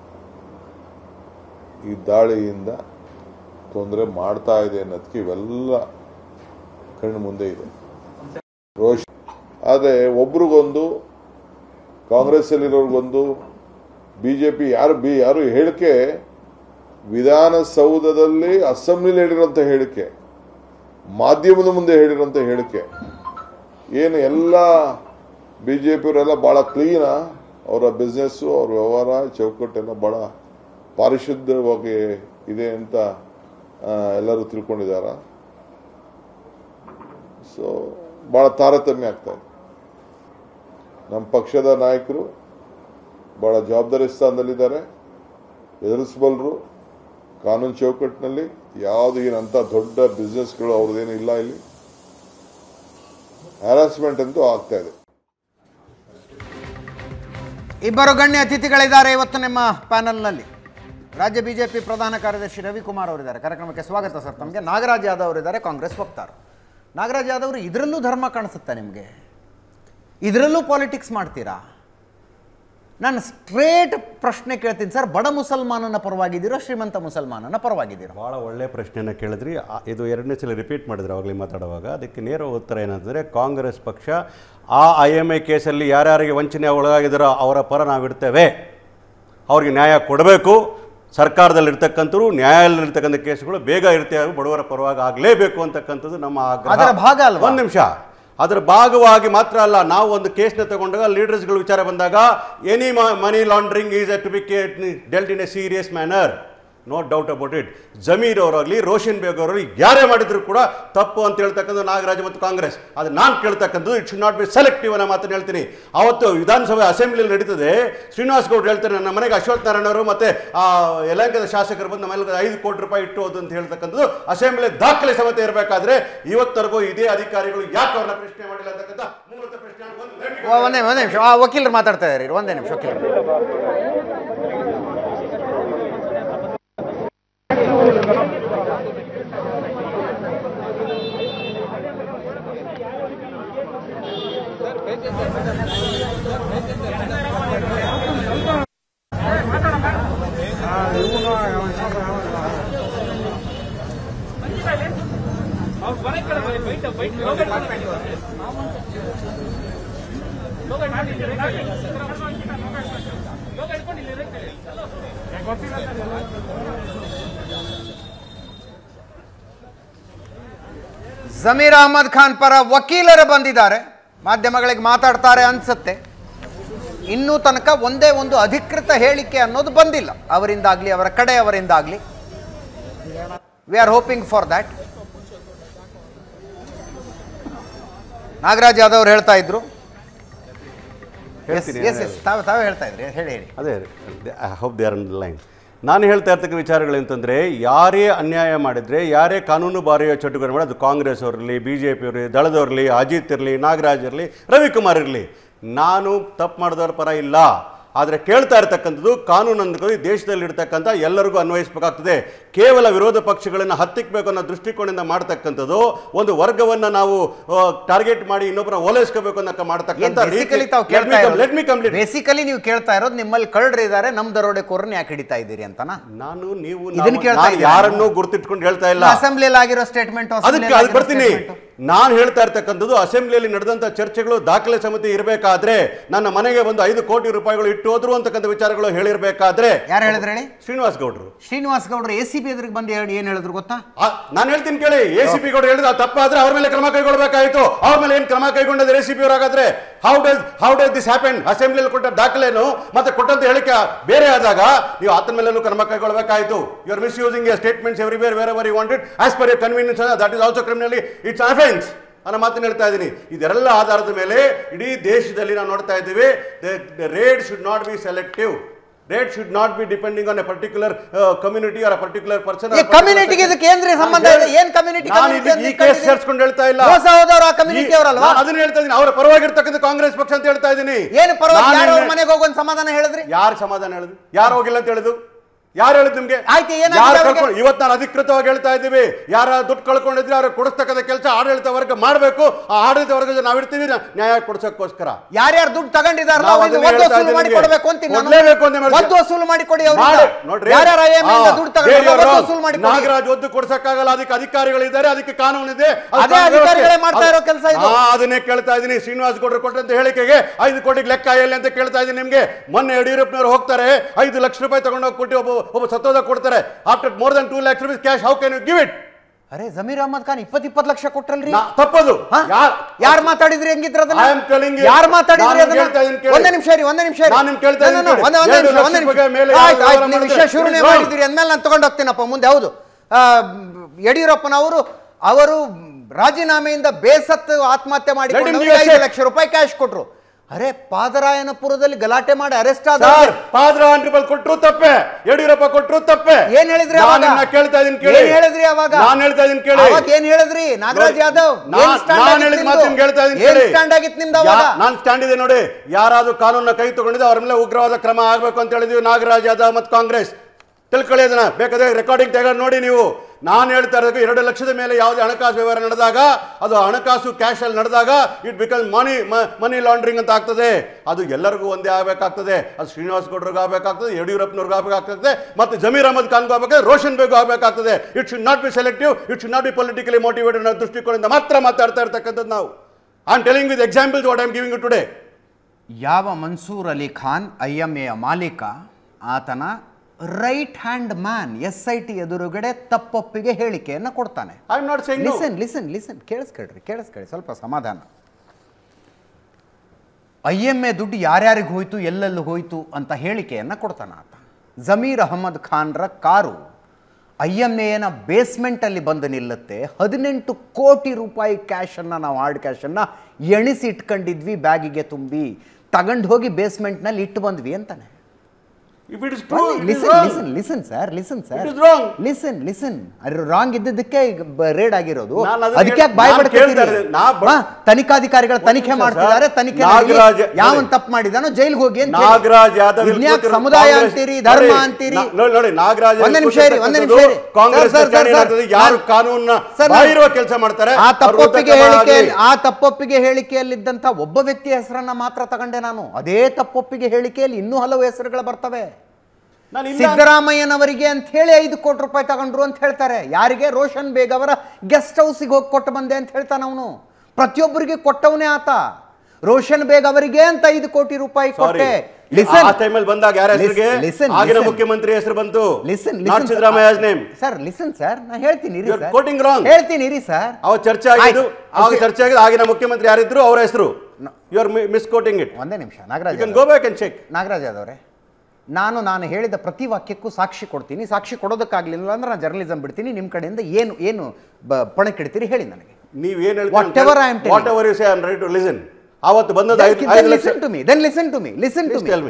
ಈ ದಾಳಿಯಿಂದ ತೊಂದರೆ ಮಾಡ್ತಾ ಇದೆ ಅನ್ನೋದಕ್ಕೆ ಇವೆಲ್ಲ ಕಣ್ಣು ಮುಂದೆ ಇದೆ ರೋಷ್ ಆದರೆ ಒಬ್ರಿಗೊಂದು ಕಾಂಗ್ರೆಸ್ ಅಲ್ಲಿರೋರ್ಗೊಂದು ಬಿಜೆಪಿ ಯಾರು ಬಿ ಯಾರು ಹೇಳಿಕೆ ವಿಧಾನಸೌಧದಲ್ಲಿ ಅಸೆಂಬ್ಲಿಲಿ ಹೇಳಿರೋಂಥ ಹೇಳಿಕೆ ಮಾಧ್ಯಮದ ಮುಂದೆ ಹೇಳಿರೋಂಥ ಹೇಳಿಕೆ ಏನು ಎಲ್ಲ ಬಿಜೆಪಿಯವರೆಲ್ಲ ಬಹಳ ಕ್ಲೀನಾ ಅವರ ಬಿಸ್ನೆಸ್ಸು ಅವ್ರ ವ್ಯವಹಾರ ಚೌಕಟ್ಟೆಲ್ಲ ಬಹಳ ಪಾರಿಶುದ್ಧವಾಗಿ ಇದೆ ಅಂತ ಆ, ಎಲ್ಲರೂ ತಿಳ್ಕೊಂಡಿದಾರ ಸೊ ಬಹಳ ತಾರತಮ್ಯ ಆಗ್ತಾ ಇದೆ ನಮ್ಮ ಪಕ್ಷದ ನಾಯಕರು ಬಹಳ ಜವಾಬ್ದಾರಿ ಸ್ಥಾನದಲ್ಲಿದ್ದಾರೆ ಎದುರಿಸಬಲ್ಲರು ಕಾನೂನು ಚೌಕಟ್ಟಿನಲ್ಲಿ ಯಾವುದು ಏನಂತ ದೊಡ್ಡ ಬಿಸ್ನೆಸ್ಗಳು ಅವ್ರದ್ದೇನು ಇಲ್ಲ ಇಲ್ಲಿ ಹ್ಯಾರಾಸ್ಮೆಂಟ್ ಅಂತೂ ಆಗ್ತಾ ಇದೆ ಇಬ್ಬರು ಗಣ್ಯ ಅತಿಥಿಗಳಿದ್ದಾರೆ ಇವತ್ತು ನಿಮ್ಮ ಪ್ಯಾನಲ್ನಲ್ಲಿ ರಾಜ್ಯ ಬಿಜೆಪಿ ಪ್ರಧಾನ ಕಾರ್ಯದರ್ಶಿ ರವಿಕುಮಾರ್ ಅವರಿದ್ದಾರೆ ಕಾರ್ಯಕ್ರಮಕ್ಕೆ ಸ್ವಾಗತ ಸರ್ ತಮಗೆ ನಾಗರಾಜ್ ಯಾದವ್ ಅವರಿದ್ದಾರೆ ಕಾಂಗ್ರೆಸ್ ವಕ್ತಾರ ನಾಗರಾಜ್ ಯಾದವ್ ಅವರು ಇದರಲ್ಲೂ ಧರ್ಮ ಕಾಣಿಸುತ್ತಾ ನಿಮಗೆ ಇದರಲ್ಲೂ ಪಾಲಿಟಿಕ್ಸ್ ಮಾಡ್ತೀರಾ ನಾನು ಸ್ಟ್ರೇಟ್ ಪ್ರಶ್ನೆ ಕೇಳ್ತೀನಿ ಸರ್ ಬಡ ಮುಸಲ್ಮಾನನ ಪರವಾಗಿದ್ದೀರೋ ಶ್ರೀಮಂತ ಮುಸಲ್ಮಾನನ ಪರವಾಗಿದ್ದೀರೋ ಭಾಳ ಒಳ್ಳೆಯ ಪ್ರಶ್ನೆಯನ್ನು ಕೇಳಿದ್ರಿ ಆ- ಇದು ಎರಡನೇ ಸಲ ರಿಪೀಟ್ ಮಾಡಿದ್ರು ಅವಾಗಲೇ ಮಾತಾಡುವಾಗ ಅದಕ್ಕೆ ನೇರ ಉತ್ತರ ಏನಂತಂದರೆ ಕಾಂಗ್ರೆಸ್ ಪಕ್ಷ ಆ ಐ ಎಮ್ ಎ ಕೇಸಲ್ಲಿ ಯಾರ್ಯಾರಿಗೆ ವಂಚನೆ ಒಳಗಾಗಿದ್ದಾರೋ ಅವರ ಪರ ನಾವಿರ್ತೇವೆ ಅವ್ರಿಗೆ ನ್ಯಾಯ ಕೊಡಬೇಕು ಸರ್ಕಾರದಲ್ಲಿರ್ತಕ್ಕಂಥವ್ರು ನ್ಯಾಯಾಲಯದಲ್ಲಿರ್ತಕ್ಕಂಥ ಕೇಸುಗಳು ಬೇಗ ಇರ್ತೇವೆ ಬಡವರ ಪರವಾಗಿ ಆಗಲೇಬೇಕು ಅಂತಕ್ಕಂಥದ್ದು ನಮ್ಮ ಆಗ್ರಹ ಅದರ ಭಾಗ ಅಲ್ವಾ? ಒಂದು ನಿಮಿಷ ಅದರ ಭಾಗವಾಗಿ ಮಾತ್ರ ಅಲ್ಲ ನಾವು ಒಂದು ಕೇಸ್ನ ತಗೊಂಡಾಗ ಲೀಡರ್ಸ್ಗಳು ವಿಚಾರ ಬಂದಾಗ any money laundering is to be dealt in a serious manner no doubt about it Zameer ಅವರಾಗಲಿ ರೋಷನ್ ಬೇಗ್ ಅವರಲ್ಲಿ ಯಾರೇ ಮಾಡಿದ್ರು ಕೂಡ ತಪ್ಪು ಅಂತ ಹೇಳ್ತಕ್ಕಂಥ ನಾಗರಾಜ್ ಮತ್ತು ಕಾಂಗ್ರೆಸ್ ಅದು ನಾನು ಕೇಳ್ತಕ್ಕಂಥದ್ದು it should not be selective ಅನ್ನೋ ಮಾತನ್ನು ಹೇಳ್ತೀನಿ ಅವತ್ತು ವಿಧಾನಸಭೆ ಅಸೆಂಬ್ಲಿಯಲ್ಲಿ ನಡೀತದೆ ಶ್ರೀನಿವಾಸ್ ಗೌಡ್ರು ಹೇಳ್ತಾರೆ ನನ್ನ ಮನೆಗೆ ಅಶ್ವಥ್ ನಾರಾಯಣ ಅವರು ಮತ್ತೆ ಆ ಯಲಹಂಕದ ಶಾಸಕರು ಬಂದು ನಮ್ಮೆಲ್ಲ ಐದು ಕೋಟಿ ರೂಪಾಯಿ ಇಟ್ಟು ಹೋದು ಅಂತ ಹೇಳ್ತಕ್ಕಂಥದ್ದು ಅಸೆಂಬ್ಲಿ ದಾಖಲೆ ಸಮೇತ ಇರಬೇಕಾದ್ರೆ ಇವತ್ತರೆಗೂ ಇದೇ ಅಧಿಕಾರಿಗಳು ಯಾಕೆ ಅವ್ರನ್ನ ಪ್ರಶ್ನೆ ಮಾಡಿಲ್ಲ ಅಂತಕ್ಕಂಥ ಮೂಲತ ಪ್ರಶ್ನೆ ಒಂದು let me- ಓ, ಒಂದೇ ಒಂದೇ ನಿಮಿಷ ಆ ವಕೀಲರು ಮಾತಾಡ್ತಾ ಇದ್ದಾರೆ ಒಂದೇ ನಿಮಿಷ ವಕೀಲರು ಜಮೀರ್ ಅಹಮದ್ ಖಾನ್ ಪರ ವಕೀಲರು ಬಂದಿದ್ದಾರೆ ಮಾಧ್ಯಮಗಳಿಗೆ ಮಾತಾಡ್ತಾರೆ ಅನ್ಸುತ್ತೆ ಇನ್ನೂ ತನಕ ಒಂದೇ ಒಂದು ಅಧಿಕೃತ ಹೇಳಿಕೆ ಅನ್ನೋದು ಬಂದಿಲ್ಲ ಅವರಿಂದಾಗ್ಲಿ ಅವರ ಕಡೆಯವರಿಂದಾಗ್ಲಿ we are hoping for that Nagaraj Yadav ಅವ್ರು ಹೇಳ್ತಾ ಇದ್ರು ಹೇಳ್ತೀನಿ, ಎಸ್ ಎಸ್ ತಾವು ತಾವೇ ಹೇಳ್ತಾ ಇದ್ರಿ ಹೇಳಿ ಹೇಳಿ ಅದೇ I hope they are line ನಾನು ಹೇಳ್ತಾ ಇರ್ತಕ್ಕ ವಿಚಾರಗಳು ಅಂತಂದರೆ ಯಾರೇ ಅನ್ಯಾಯ ಮಾಡಿದರೆ ಯಾರೇ ಕಾನೂನು ಬಾರಿಯ ಚಟುವಟಿಕೆ ಮಾಡಿ ಅದು ಕಾಂಗ್ರೆಸ್ ಅವರಿರಲಿ ಬಿ ಜೆ ಪಿ ಇರಲಿ ದಳದವ್ರಲಿ ಅಜಿತ್ ಇರಲಿ ನಾಗರಾಜ್ ಇರಲಿ ರವಿಕುಮಾರ್ ಇರಲಿ ನಾನು ತಪ್ಪು ಮಾಡಿದವ್ರ ಪರ ಇಲ್ಲ ಆದರೆ ಕೇಳ್ತಾ ಇರ್ತಕ್ಕಂಥದ್ದು ಕಾನೂನು ಅಂದ್ಕೊಂಡು ಈ ದೇಶದಲ್ಲಿ ಇರ್ತಕ್ಕಂಥ ಎಲ್ಲರಿಗೂ ಅನ್ವಯಿಸಬೇಕಾಗ್ತದೆ ಕೇವಲ ವಿರೋಧ ಪಕ್ಷಗಳನ್ನು ಹತ್ತಿಕ್ಕಬೇಕು ಅನ್ನೋ ದೃಷ್ಟಿಕೋನದಿಂದ ಮಾಡ್ತಕ್ಕಂಥದ್ದು ಒಂದು ವರ್ಗವನ್ನು ನಾವು ಟಾರ್ಗೆಟ್ ಮಾಡಿ ಇನ್ನೊಬ್ಬರ ಓಲೈಸ್ಕೋಬೇಕು ಅನ್ನೋ ಮಾಡ್ತಕ್ಕಂಥ ಬೇಸಿಕಲಿ ತಾವು ಕೇಳ್ತಾ ಲೆಟ್ ಮಿ ಕಂಪ್ಲೀಟ್ ಬೇಸಿಕಲಿ ನೀವು ಕೇಳ್ತಾ ಇರೋದು ನಿಮ್ಮಲ್ಲಿ ಕಳ್ಳರು ಇದ್ದಾರೆ ನಮ್ ದರೋಡೆಕೋರನ್ನ ಯಾಕೆ ಹಿಡಿತಾ ಇದ್ದೀರಿ ಅಂತನಾ ನಾನು ನೀವು ಇದನ್ನ ನಾವು- ಕೇಳ್ತಾ ನಾನು ಇದ್ದೀರಾ? ಯಾರನ್ನೂ ಗುರುತಿಟ್ಕೊಂಡು ಹೇಳ್ತಾ ಇಲ್ಲ ಅಸೆಂಬ್ಲಿಯಲ್ಲಿ ಆಗಿರೋ ಸ್ಟೇಟ್ಮೆಂಟ್ ಅದಕ್ಕೆ ಅದು ಬರ್ತೀನಿ ನಾನು ಹೇಳ್ತಾ ಇರ್ತಕ್ಕಂಥದ್ದು ಅಸೆಂಬ್ಲಿಯಲ್ಲಿ ನಡೆದಂತ ಚರ್ಚೆಗಳು ದಾಖಲೆ ಸಮಿತಿ ಇರಬೇಕಾದ್ರೆ ನನ್ನ ಮನೆಗೆ ಒಂದು ಐದು ಕೋಟಿ ರೂಪಾಯಿಗಳು ಇಟ್ಟು ಹೋದ್ರು ಅಂತಕ್ಕಂಥ ವಿಚಾರಗಳು ಹೇಳಿರ್ಬೇಕಾದ್ರೆ ಯಾರು ಹೇಳಿದ್ರು ಹೇಳಿ ಶ್ರೀನಿವಾಸ್ ಗೌಡ್ರು ಶ್ರೀನಿವಾಸ್ ಗೌಡ್ರು ಎ ಸಿ ಬಿ ಎದುರಿಗೆ ಬಂದು ಹೇಳಿ ಏನ್ ಹೇಳಿದ್ರು ಗೊತ್ತಾ ನಾನು ಹೇಳ್ತೀನಿ ಕೇಳಿ ಎ ಸಿ ಪಿ ಗೌಡ್ರು ಹೇಳಿದ ತಪ್ಪಾದ್ರೆ ಅವ್ರ ಮೇಲೆ ಕ್ರಮ ಕೈಗೊಳ್ಳಬೇಕಾಯಿತು ಅವ್ರ ಮೇಲೆ ಏನ್ ಕ್ರಮ ಕೈಗೊಂಡಿದ್ರೆ ಎ ಸಿ ಪಿ ಅವರಾಗಾದ್ರೆ how does how does this happen ಅಸೆಂಬ್ಲಿಯಲ್ಲಿ ಕೊಟ್ಟ ದಾಖಲೆನು ಮತ್ತೆ ಕೊಟ್ಟಂತ ಹೇಳಿಕೆ ಬೇರೆ ಆದಾಗ ನೀವು ಆತನ ಮೇಲೂ ಕ್ರಮ ಕೈಗೊಳ್ಳಬೇಕಾಯಿತು you are misusing statements every bare wherever you wanted as per your convenience that is also criminally it's offence ಅನ್ನೋ ಮಾತನ್ನು ಹೇಳ್ತಾ ಇದ್ದೀನಿ ಇದೆಲ್ಲ ಆಧಾರದ ಮೇಲೆ ಇಡೀ ದೇಶದಲ್ಲಿ ನಾವು ನೋಡ್ತಾ ಇದ್ದೀವಿ raid should not be selective raid should not be depending on a particular community or particular person ಈ community ಗೆ ಇದಕ್ಕೆ ಏನ್ರಿ ಸಂಬಂಧ ಇದೆ? ಏನ್ community community ಅಂತ ಈ ಕೇಸ್ ಇಟ್ಕೊಂಡಿದ್ದೀರಿ? ಸೇರ್ಸ್ಕೊಂಡು ಹೇಳ್ತಾ ಇಲ್ಲ ಮೋಸ ಹೋದವ್ರು ಆ community ಈ- ಅವರಲ್ವಾ? ನಾನು ಅದನ್ನ ಹೇಳ್ತಾ ಇದ್ದೀನಿ ಅವರ ಪರವಾಗಿರ್ತಕ್ಕಂಥ ಕಾಂಗ್ರೆಸ್ ಪಕ್ಷ ಅಂತ ಹೇಳ್ತಾ ಇದ್ದೀನಿ ಏನು ಪರವಾಗಿ ನಾನು ಯಾರು ಅವ್ರ ನಿನ್ನೆ- ಮನೆಗೆ ಹೋಗೋನ್ ಸಮಾಧಾನ ಹೇಳಿದ್ರಿ ಯಾರು ಸಮಾಧಾನ ಹೇಳಿದ್ರು ಯಾರು ಹೋಗಿಲ್ಲ ಅಂತ ಹೇಳಿದ್ರು ಯಾರು ಹೇಳಿದ್ ನಿಮ್ಗೆ ಆಯ್ತು, ಏನಾಗಿದೆ ಯಾರು ಅವ್ರಿಗೆ? ಕಳ್ಕೊಂಡು ಇವತ್ತು ನಾನು ಅಧಿಕೃತವಾಗಿ ಹೇಳ್ತಾ ಇದ್ದೀವಿ ಯಾರ ದುಡ್ಡು ಕಳ್ಕೊಂಡಿದ್ರೆ ಅವ್ರಿಗೆ ಕೊಡಿಸ್ತಕ್ಕಂಥ ಕೆಲಸ ಆಡಳಿತ ವರ್ಗ ಮಾಡಬೇಕು ಆ ಆಡಳಿತ ವರ್ಗದ ನಾವಿರ್ತೀವಿ ನಾ- ನ್ಯಾಯ ಕೊಡ್ಸಕ್ಕೋಸ್ಕರ ಯಾರ್ಯಾರು ದುಡ್ಡು ತಗೊಂಡಿದಾರಲ್ಲ ನಾವು ಅವ್ರಿಗೆ ಅದನ್ನೇ ಒದ್ದು ಹೇಳ್ತಾ ವಸೂಲು ಮಾಡಿ ಇದ್ದೀನಿ ಕೊಡ್ಬೇಕು ಅಂತೀನಿ ನಾನು. ಕೊಡ್ಲೇಬೇಕು ಅಂತ ಹೇಳಿದೆ. ಒದ್ದು ವಸೂಲು ಮಾಡಿ ಕೊಡಿ ಮಾಡಿ, ಅವ್ರಿಗೆ ನೋಡ್ರಿ ಯಾರ್ಯಾರು IMF ಇಂದ ಆ, ದುಡ್ಡು ತಗೊಂಡಿಲ್ಲ ಬೇರೆಯವರು ಒದ್ದು ವಸೂಲು ಮಾಡಿ ಕೊಡಿ. ನಾಗರಾಜ್ ಒದ್ದು ಕೊಡ್ಸಕ್ಕಾಗಲ್ಲ ಅದಕ್ಕೆ ಅಧಿಕಾರಿಗಳಿದ್ದಾರೆ ಅದಕ್ಕೆ ಕಾನೂನು ಇದೆ ಅದು ಅದೇ ಕಾನೂನು ಅಧಿಕಾರಿಗಳೇ ವ್ಯವಸ್ಥೆ. ಮಾಡ್ತಾ ಇರೋ ಕೆಲ್ಸ ಇದು. ಆ, ಅದನ್ನೇ ಕೇಳ್ತಾ ಇದ್ದೀನಿ ಶ್ರೀನಿವಾಸ್ ಗೌಡರು ಕೊಟ್ಟಂತ ಹೇಳಿಕೆಗೆ ಐದು ಕೋಟಿಗೆ ಲೆಕ್ಕ ಎಲ್ಲಿ ಅಂತ ಕೇಳ್ತಾ ಇದ್ದೀನಿ ನಿಮ್ಗೆ ಮೊನ್ನೆ ಯಡಿಯೂರಪ್ಪನವರು ಹೋಗ್ತಾರೆ ಐದು ಲಕ್ಷ ರೂಪಾಯಿ ತಗೊಂಡು ಹೋಗಿ ಕೊಟ್ಟು ಒಬ್ಬ ಒಬ್ಬ ಸತ್ತೋದ ಕೊಡ್ತಾರೆ after more than two lakhs rupees cash how can you give it ಅರೆ ಜಮೀರ್ ಅಹಮದ್ ಖಾನ್ ಇಪ್ಪತ್ ಇಪ್ಪತ್ತು ಲಕ್ಷ ಕೊಟ್ರಲ್ರಿ ತಪ್ಪದು ಹಾ? ಯಾರ್ ಯಾರ್ ಮಾತಾಡಿದ್ರಿ ಹೆಂಗಿದ್ರ ಅದನ್ನ I am telling you. ಯಾರ್ ಮಾತಾಡಿದ್ರಿ ನಾನು ಅದನ್ನ ಹೇಳ್ತಾ ಇದ್ದೀನಿ ಕೇಳಿ. ಒಂದೇ ನಿಮಿಷ ಇರಿ ಒಂದೇ ನಿಮಿಷ ಇರಿ ನಾನು ನಿಮ್ಗೆ ಕೇಳ್ತಾ ಇದ್ದೀನಿ No, no, no, ಕೇಳಿ. ಒಂದೇ ಒಂದೇ ಎರಡು ನಿಮಿಷ ಒಂದೇ ಲಕ್ಷ ನಿಮಿಷ ರೂಪಾಯಿ ಮೇಲೆ ಆಯ್ತು ಯಾವ ಆಯ್ತು ವ್ಯವಹಾರ ನೀವು ವಿಷಯ ಮಾಡಿದ್ರೆ ಶುರುನೇ it is wrong. ಮಾಡಿದಿರಿ ಅಂದ್ಮೇಲೆ ನಾನು ತಗೊಂಡು ಹೋಗ್ತೀನಪ್ಪ ಮುಂದೆ ಹೌದು ಆ, ಯಡಿಯೂರಪ್ಪನವರು ಅವರು ರಾಜೀನಾಮೆಯಿಂದ ಬೇಸತ್ತು ಆತ್ಮಹತ್ಯೆ ಮಾಡಿಕೊಂಡು Let him ಅವ್ರಿಗೆ give a ಐದು check. ಲಕ್ಷ ರೂಪಾಯಿ ಕ್ಯಾಶ್ ಕೊಟ್ರು ಅರೆ ಪಾದರಾಯನಪುರದಲ್ಲಿ ಗಲಾಟೆ ಮಾಡಿ ಅರೆಸ್ಟ್ ಆದ ಸರ್ ಪಾದ್ರ ಆಂಟ್ರಿಬಲ್ ಕೊಟ್ರು ತಪ್ಪೆ ಯಡಿಯೂರಪ್ಪ ಕೊಟ್ರು ತಪ್ಪೆ ಏನ್ ಹೇಳಿದ್ರಿ ನಾನು ಅವಾಗ ನಿಮ್ನ ಕೇಳ್ತಾ ಇದೀನಿ ಕೇಳಿ ಏನ್ ಹೇಳಿದ್ರಿ ಅವಾಗ ನಾನು ಹೇಳ್ತಾ ಇದೀನಿ ಕೇಳಿ ಅವಾಗ ಏನ್ ಹೇಳಿದ್ರಿ ನಾಗರಾಜ್ ನೋಡಿ, ಯಾದವ್ ನಾನ್- ಏನ್ stand ನಾನ್ ಆಗಿತ್ತು ಹೇಳಿದ ನಿಮ್ದು? ಮಾತು ನಿಮ್ಗೆ ಹೇಳ್ತಾ ಇದೀನಿ ಏನ್ ಕೇಳಿ. ಸ್ಟ್ಯಾಂಡ್ ಆಗಿತ್ತು ನಿಮ್ದು ಅವಾಗ ಯಾ- ನಾನ್ ಸ್ಟ್ಯಾಂಡ್ ಇದೆ ನೋಡಿ ಯಾರಾದ್ರೂ ಕಾನೂನ ಕೈ ತಗೊಂಡಿದ್ರೆ ಅವ್ರ ಮೇಲೆ ಉಗ್ರವಾದ ಕ್ರಮ ಆಗ್ಬೇಕು ಅಂತ ಹೇಳಿದ್ವಿ ನಾಗರಾಜ್ ಯಾದವ್ ಮತ್ತು ಕಾಂಗ್ರೆಸ್ ತಿಳ್ಕೊಳ್ಳಿ ಅದನ್ನ ಬೇಕಾದ್ರೆ ರೆಕಾರ್ಡಿಂಗ್ ತೆಗೆದು ನೋಡಿ ನೀವು ನಾನು ಹೇಳ್ತಾ ಇರೋದು ಎರಡು ಲಕ್ಷದ ಮೇಲೆ ಯಾವುದೇ ಹಣಕಾಸು ವ್ಯವಹಾರ ನಡೆದಾಗ ಅದು ಹಣಕಾಸು ಕ್ಯಾಶ್ ಅಲ್ಲಿ ನಡೆದಾಗ it become money money laundering ಅಂತ ಆಗ್ತದೆ ಅದು ಎಲ್ಲರಿಗೂ ಒಂದೇ ಆಗಬೇಕಾಗ್ತದೆ ಅದು ಶ್ರೀನಿವಾಸ್ ಗೌಡ್ರಿಗೆ ಆಗಬೇಕಾಗ್ತದೆ ಯಡಿಯೂರಪ್ಪನವ್ರಿಗೆ ಆಗಬೇಕಾಗ್ತದೆ ಮತ್ತು ಜಮೀರ್ ಅಹಮದ್ ಖಾನ್ಗೂ ಆಗಬೇಕಾದ್ರೆ ರೋಷನ್ ಬೇಗೂ ಆಗಬೇಕಾಗ್ತದೆ it should not be selective it should not be politically motivated ಅನ್ನೋ ದೃಷ್ಟಿಕೋನದಿಂದ ಮಾತ್ರ ಮಾತಾಡ್ತಾ ಇರ್ತಕ್ಕಂಥದ್ದು ನಾವು I am telling with examples what I am giving you today ಯಾವ ಮನ್ಸೂರ್ ಅಲಿ ಖಾನ್ ಐ ಎಂ ಎಯ ಮಾಲೀಕ ಆತನ right hand man S I T ಎದುರುಗಡೆ ತಪ್ಪೊಪ್ಪಿಗೆ ಹೇಳಿಕೆಯನ್ನು ಕೊಡ್ತಾನೆ I am not saying listen listen listen ಕೇಳಿಸ್ಕೊಳ್ರಿ ಕೇಳಿಸ್ಕೊಳ್ಳಿ ಸ್ವಲ್ಪ ಸಮಾಧಾನ ಐ ಎಮ್ ಎ ದುಡ್ಡು ಯಾರ್ಯಾರಿಗೆ ಹೋಯ್ತು ಎಲ್ಲೆಲ್ಲಿ ಹೋಯ್ತು ಅಂತ ಹೇಳಿಕೆಯನ್ನು ಕೊಡ್ತಾನ ಆತ ಜಮೀರ್ ಅಹಮದ್ ಖಾನ್ರ ಕಾರು ಐ ಎಮ್ ಎನ ಬೇಸ್ಮೆಂಟಲ್ಲಿ ಬಂದು ನಿಲ್ಲುತ್ತೆ ಹದಿನೆಂಟು ಕೋಟಿ ರೂಪಾಯಿ ಕ್ಯಾಶನ್ನು ನಾವು ಹಾರ್ಡ್ ಕ್ಯಾಶನ್ನು ಎಣಿಸಿ ಇಟ್ಕೊಂಡಿದ್ವಿ ಬ್ಯಾಗಿಗೆ ತುಂಬಿ ತಗೊಂಡು ಹೋಗಿ ಬೇಸ್ಮೆಂಟ್ನಲ್ಲಿ ಇಟ್ಟು ಬಂದ್ವಿ ಅಂತಾನೆ if it is true listen listen listen sir listen sir It is wrong. Listen listen ಅದು ರಾಂಗ್ ಇದ್ದದಕ್ಕೆ ರೇಡ್ ಆಗಿರೋದು ನಾನು ಅದನ್ನ ಅದಕ್ಕೆ ಯಾಕೆ ಹೇಳ್- ಬಾಯ್ ನಾನು ಪಡ್ಕೊತೀರಿ? ಕೇಳ್ತಾ ಇರೋದು, ನಾ ಬ- ಹಾ, ತನಿಖಾಧಿಕಾರಿಗಳು ತನಿಖೆ ನಿಮಿಷ ಮಾಡ್ತಿದ್ದಾರೆ ಸರ್. ತನಿಖೆ ನಾಗರಾಜ್ ಯಾವನ್ ನೋಡಿ. ತಪ್ಪು ಮಾಡಿದಾನೋ ಜೈಲ್ಗೆ ಹೋಗಿ ಅಂತ ಹೇಳಿ. ನಾಗರಾಜ್ ಯಾದವ್ ಇದ್ನ್ಯಾಕ್ ಕೂತಿರೋ ಸಮುದಾಯ ಕಾಂಗ್ರೆಸ್- ಅಂತೀರಿ ಧರ್ಮ ನೋಡಿ, ಅಂತೀರಿ ನಾ- ನೋಡಿ ನೋಡಿ ನಾಗರಾಜ್ ಒಂದೇ ನಿಮಿಷ ಇರಿ, ಒಂದೇ ನಿಮಿಷ ಇರಿ. ಕಾಂಗ್ರೆಸ್ ಸರ್, ಸರ್, ಸರ್, ಏನಾಗ್ತದೆ ಯಾರು ನಾನು- ಕಾನೂನ ಸರ್, ಬಾಹಿರುವ ಕೆಲಸ ಮಾಡ್ತಾರೆ ಆ ಅವ್ರ ತಪ್ಪೊಪ್ಪಿಗೆ ವಿರುದ್ಧ ಕ್ರಮ ಹೇಳಿಕೆಯಲ್ಲಿ ಆಗ್ಲಿ. ಆ ತಪ್ಪೊಪ್ಪಿಗೆ ಹೇಳಿಕೆಯಲ್ಲಿದ್ದಂಥ ಒಬ್ಬ ವ್ಯಕ್ತಿಯ ಹೆಸರನ್ನ ಮಾತ್ರ ತಗೊಂಡೆ ನಾನು ಅದೇ ತಪ್ಪೊಪ್ಪಿಗೆ ಹೇಳಿಕೆಯಲ್ಲಿ ಇನ್ನೂ ಹಲವು ಹೆಸರುಗಳು ಬರ್ತವೆ ನಾನು ಇಲ್ಲ ಸಿದ್ದರಾಮಯ್ಯನವರಿಗೆ ಅಂತ ಹೇಳಿ ಐದು ಕೋಟಿ ರೂಪಾಯಿ ತಗೊಂಡ್ರು ಅಂತ ಹೇಳ್ತಾರೆ ಯಾರಿಗೆ ರೋಷನ್ ಬೇಗ್ ಅವರ ಗೆಸ್ಟ್ ಹೌಸಿಗೆ ಹೋಗಿ ಕೊಟ್ಟು ಬಂದೆ ಅಂತ ಹೇಳ್ತಾನ ಅವನು ಪ್ರತಿಯೊಬ್ಬರಿಗೆ ಕೊಟ್ಟವನೇ ಆತ ರೋಷನ್ ಬೇಗ್ ಅವರಿಗೆ ಅಂತ ಐದು ಕೋಟಿ ರೂಪಾಯಿ ಸಾರಿ ಕೊಟ್ಟೆ ಆ ಟೈಮಲ್ಲಿ ಬಂದಾಗ ಯಾರ ಹೆಸರಿಗೆ Listen, ಆಗಿನ listen. ಮುಖ್ಯಮಂತ್ರಿ ಹೆಸರು ಬಂತು ಲಿಸನ್ ನಾಟ್ ಸಿದ್ದರಾಮಯ್ಯ's ನೇಮ್ ಸರ್ ಲಿಸನ್ ಸರ್ ನಾ ಹೇಳ್ತೀನಿ ಇರಿ You're ಸರ್ quoting wrong. ಹೇಳ್ತೀನಿ ಇರಿ ಸರ್ ಅವಾಗ ಚರ್ಚೆ ಆಗಿದ್ದು ಆಯ್ತು. ಅವಾಗ ಚರ್ಚೆ ಆಗಿದ್ದು ಆಗಿನ ಮುಖ್ಯಮಂತ್ರಿ ಯಾರಿದ್ರು ಅವರ ಹೆಸರು ಯು ಆರ್ ಮಿಸ್ಕೋಟಿಂಗ್ ಇಟ್ ಒಂದೇ ನಿಮಿಷ you Nagaraj can go back and check Nagaraj ಯಾದವ್ರೆ ನಾನು ನಾನು ಹೇಳಿದ ಪ್ರತಿ ವಾಕ್ಯಕ್ಕೂ ಸಾಕ್ಷಿ ಕೊಡ್ತೀನಿ ಸಾಕ್ಷಿ ಕೊಡೋದಕ್ಕಾಗಲಿಲ್ಲ ಅಂದ್ರೆ ನಾನು ಜರ್ನಲಿಸಮ್ ಬಿಡ್ತೀನಿ ನಿಮ್ಮ ಕಡೆಯಿಂದ ಏನು ಏನು ಬ ಪಣಕ್ಕಿಡ್ತೀರಿ ಹೇಳಿ ನನಗೆ ನೀವ್ ಏನ್ Whatever I am telling. Whatever you say I am ready to listen ಅವತ್ತು ಬಂದದ್ದು ಐದು ಐದು ಲಕ್ಷ listen to me then listen to me listen to tell me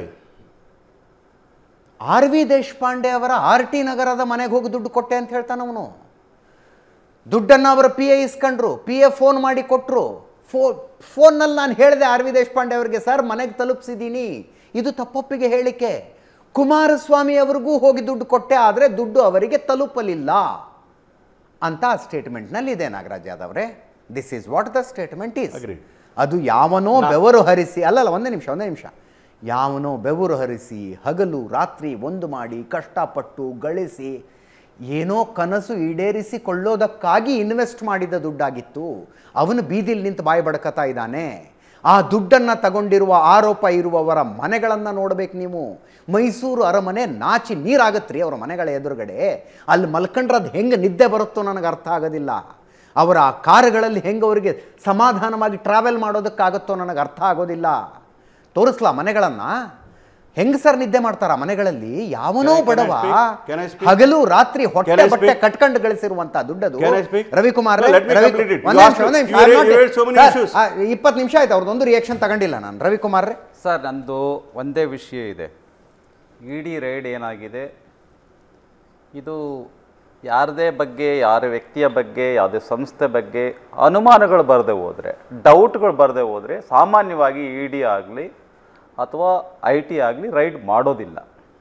R V Deshpande ಅವರ ಆರ್ ಟಿ ನಗರದ ಮನೆಗೆ ಹೋಗಿ ದುಡ್ಡು ಕೊಟ್ಟೆ ಅಂತ ಹೇಳ್ತಾನ ಅವನು ದುಡ್ಡನ್ನು ಅವರ ಪಿ ಎ ಇಸ್ಕೊಂಡ್ರು ಪಿ ಎ ಫೋನ್ ಮಾಡಿ ಕೊಟ್ಟರು ಫೋ ಫೋನ್ನಲ್ಲಿ ನಾನು ಹೇಳಿದೆ ಆರ್ ವಿ ದೇಶಪಾಂಡೆ ಅವರಿಗೆ ಸರ್ ಮನೆಗೆ ತಲುಪಿಸಿದ್ದೀನಿ ಇದು ತಪ್ಪೊಪ್ಪಿಗೆ ಹೇಳಿಕೆ ಕುಮಾರಸ್ವಾಮಿ ಅವರಿಗೂ ಹೋಗಿ ದುಡ್ಡು ಕೊಟ್ಟೆ ಆದರೆ ದುಡ್ಡು ಅವರಿಗೆ ತಲುಪಲಿಲ್ಲ ಅಂತ ಆ ಸ್ಟೇಟ್ಮೆಂಟ್ನಲ್ಲಿ ಇದೆ ನಾಗರಾಜ್ ಯಾದವ್ರೆ this is what the statement is Agreed. ಅದು ಯಾವನೋ ಬೆವರು ಹರಿಸಿ ಅಲ್ಲಲ್ಲ ಒಂದೇ ನಿಮಿಷ ಒಂದೇ ನಿಮಿಷ ಯಾವನೋ ಬೆವರು ಹರಿಸಿ ಹಗಲು ರಾತ್ರಿ ಒಂದು ಮಾಡಿ ಕಷ್ಟಪಟ್ಟು ಗಳಿಸಿ ಏನೋ ಕನಸು ಈಡೇರಿಸಿಕೊಳ್ಳೋದಕ್ಕಾಗಿ ಇನ್ವೆಸ್ಟ್ ಮಾಡಿದ ದುಡ್ಡಾಗಿತ್ತು ಅವನು ಬೀದಿಲಿ ನಿಂತು ಬಾಯಿ ಬಡ್ಕತಾ ಇದ್ದಾನೆ ಆ ದುಡ್ಡನ್ನು ತಗೊಂಡಿರುವ ಆರೋಪ ಇರುವವರ ಮನೆಗಳನ್ನು ನೋಡ್ಬೇಕು ನೀವು ಮೈಸೂರು ಅರಮನೆ ನಾಚಿ ನೀರಾಗತ್ರಿ ಅವರ ಮನೆಗಳ ಎದುರುಗಡೆ ಅಲ್ಲಿ ಮಲ್ಕೊಂಡ್ರೆ ಅದು ಹೆಂಗೆ ನಿದ್ದೆ ಬರುತ್ತೋ ನನಗೆ ಅರ್ಥ ಆಗೋದಿಲ್ಲ ಅವರ ಆ ಕಾರುಗಳಲ್ಲಿ ಹೆಂಗೆ ಅವರಿಗೆ ಸಮಾಧಾನವಾಗಿ ಟ್ರಾವೆಲ್ ಮಾಡೋದಕ್ಕಾಗುತ್ತೋ ನನಗೆ ಅರ್ಥ ಆಗೋದಿಲ್ಲ ತೋರಿಸ್ಲಾ ಮನೆಗಳನ್ನು ಹೆಂಗ್ ಸರ್ ನಿದ್ದೆ ಮಾಡ್ತಾರ ಮನೆಗಳಲ್ಲಿ ಯಾವನೋ Can I- can I ಬಡವ speak? Can I speak? ಹಗಲು ರಾತ್ರಿ Can ಹೊಟ್ಟೆ I ಬಟ್ಟೆ speak? ಕಟ್ಕೊಂಡು ಗಳಿಸಿರುವಂತ ದುಡ್ಡದು Can I speak? Ravikumar No, let me complete it. You asked- you raised- you raised so many issues. ಇಪ್ಪತ್ತು ನಿಮಿಷ ಆಯ್ತು ಅವ್ರದ್ದೊಂದು ರಿಯಾಕ್ಷನ್ ತಗೊಂಡಿಲ್ಲ ನಾನು ರವಿಕುಮಾರ್ ಸರ್ ನಂದು ಒಂದೇ ವಿಷಯ ಇದೆ ಇ ಡಿ ರೈಡ್ ಏನಾಗಿದೆ ಇದು ಯಾರದೇ ಬಗ್ಗೆ ಯಾರ ವ್ಯಕ್ತಿಯ ಬಗ್ಗೆ ಯಾವುದೇ ಸಂಸ್ಥೆ ಬಗ್ಗೆ ಅನುಮಾನಗಳು ಬರದೆ ಹೋದರೆ ಡೌಟ್ಗಳು ಬರದೆ ಹೋದರೆ ಸಾಮಾನ್ಯವಾಗಿ ಇ ಡಿ ಆಗಲಿ ಅಥವಾ ಐ ಟಿ ಆಗಲಿ ರೈಡ್ ಮಾಡೋದಿಲ್ಲ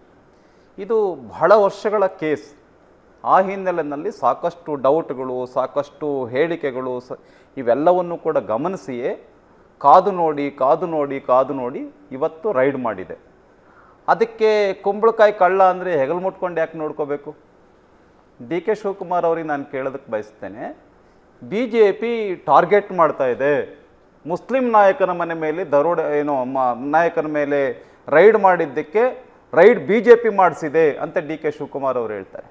ಇದು ಬಹಳ ವರ್ಷಗಳ ಕೇಸ್ ಆ ಹಿನ್ನೆಲೆಯಲ್ಲಿ ಸಾಕಷ್ಟು ಡೌಟ್ಗಳು ಸಾಕಷ್ಟು ಹೇಳಿಕೆಗಳು ಸ ಇವೆಲ್ಲವನ್ನು ಕೂಡ ಗಮನಿಸಿಯೇ ಕಾದು ನೋಡಿ ಕಾದು ನೋಡಿ ಕಾದು ನೋಡಿ ಇವತ್ತು ರೈಡ್ ಮಾಡಿದೆ ಅದಕ್ಕೆ ಕುಂಬಳಕಾಯಿ ಕಳ್ಳ ಅಂದರೆ ಹೆಗಲು ಮುಟ್ಕೊಂಡು ಯಾಕೆ ನೋಡ್ಕೋಬೇಕು ಡಿ ಕೆ ಶಿವಕುಮಾರ್ ಅವರಿಗೆ ನಾನು ಕೇಳೋದಕ್ಕೆ ಬಯಸ್ತೇನೆ ಬಿ ಜೆ ಪಿ ಟಾರ್ಗೆಟ್ ಮಾಡ್ತಾ ಇದೆ ಮುಸ್ಲಿಂ ನಾಯಕನ ಮನೆ ಮೇಲೆ ದರೋಡೆ ಏನೋ ಮ ನಾಯಕನ ಮೇಲೆ ರೈಡ್ ಮಾಡಿದ್ದಕ್ಕೆ ರೈಡ್ ಬಿ ಜೆ ಪಿ ಮಾಡಿಸಿದೆ ಅಂತ ಡಿ ಕೆ ಶಿವಕುಮಾರ್ ಅವರು ಹೇಳ್ತಾರೆ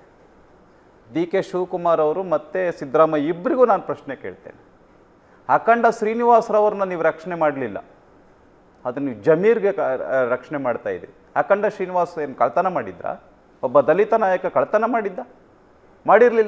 ಡಿ ಕೆ ಶಿವಕುಮಾರ್ ಅವರು ಮತ್ತು ಸಿದ್ದರಾಮಯ್ಯ ಇಬ್ಬರಿಗೂ ನಾನು ಪ್ರಶ್ನೆ ಕೇಳ್ತೇನೆ ಅಖಂಡ ಶ್ರೀನಿವಾಸರವ್ರನ್ನ ನೀವು ರಕ್ಷಣೆ ಮಾಡಲಿಲ್ಲ ಅದನ್ನು ನೀವು ಜಮೀರ್ಗೆ ಕ- ರಕ್ಷಣೆ ಮಾಡ್ತಾ ಇದ್ರಿ ಅಖಂಡ ಶ್ರೀನಿವಾಸ್ ಏನು ಕಳ್ತನ ಮಾಡಿದ್ರಾ ಒಬ್ಬ ದಲಿತ ನಾಯಕ ಕಳ್ತನ ಮಾಡಿದ್ದ ಮಾಡಿರಲಿಲ್ಲ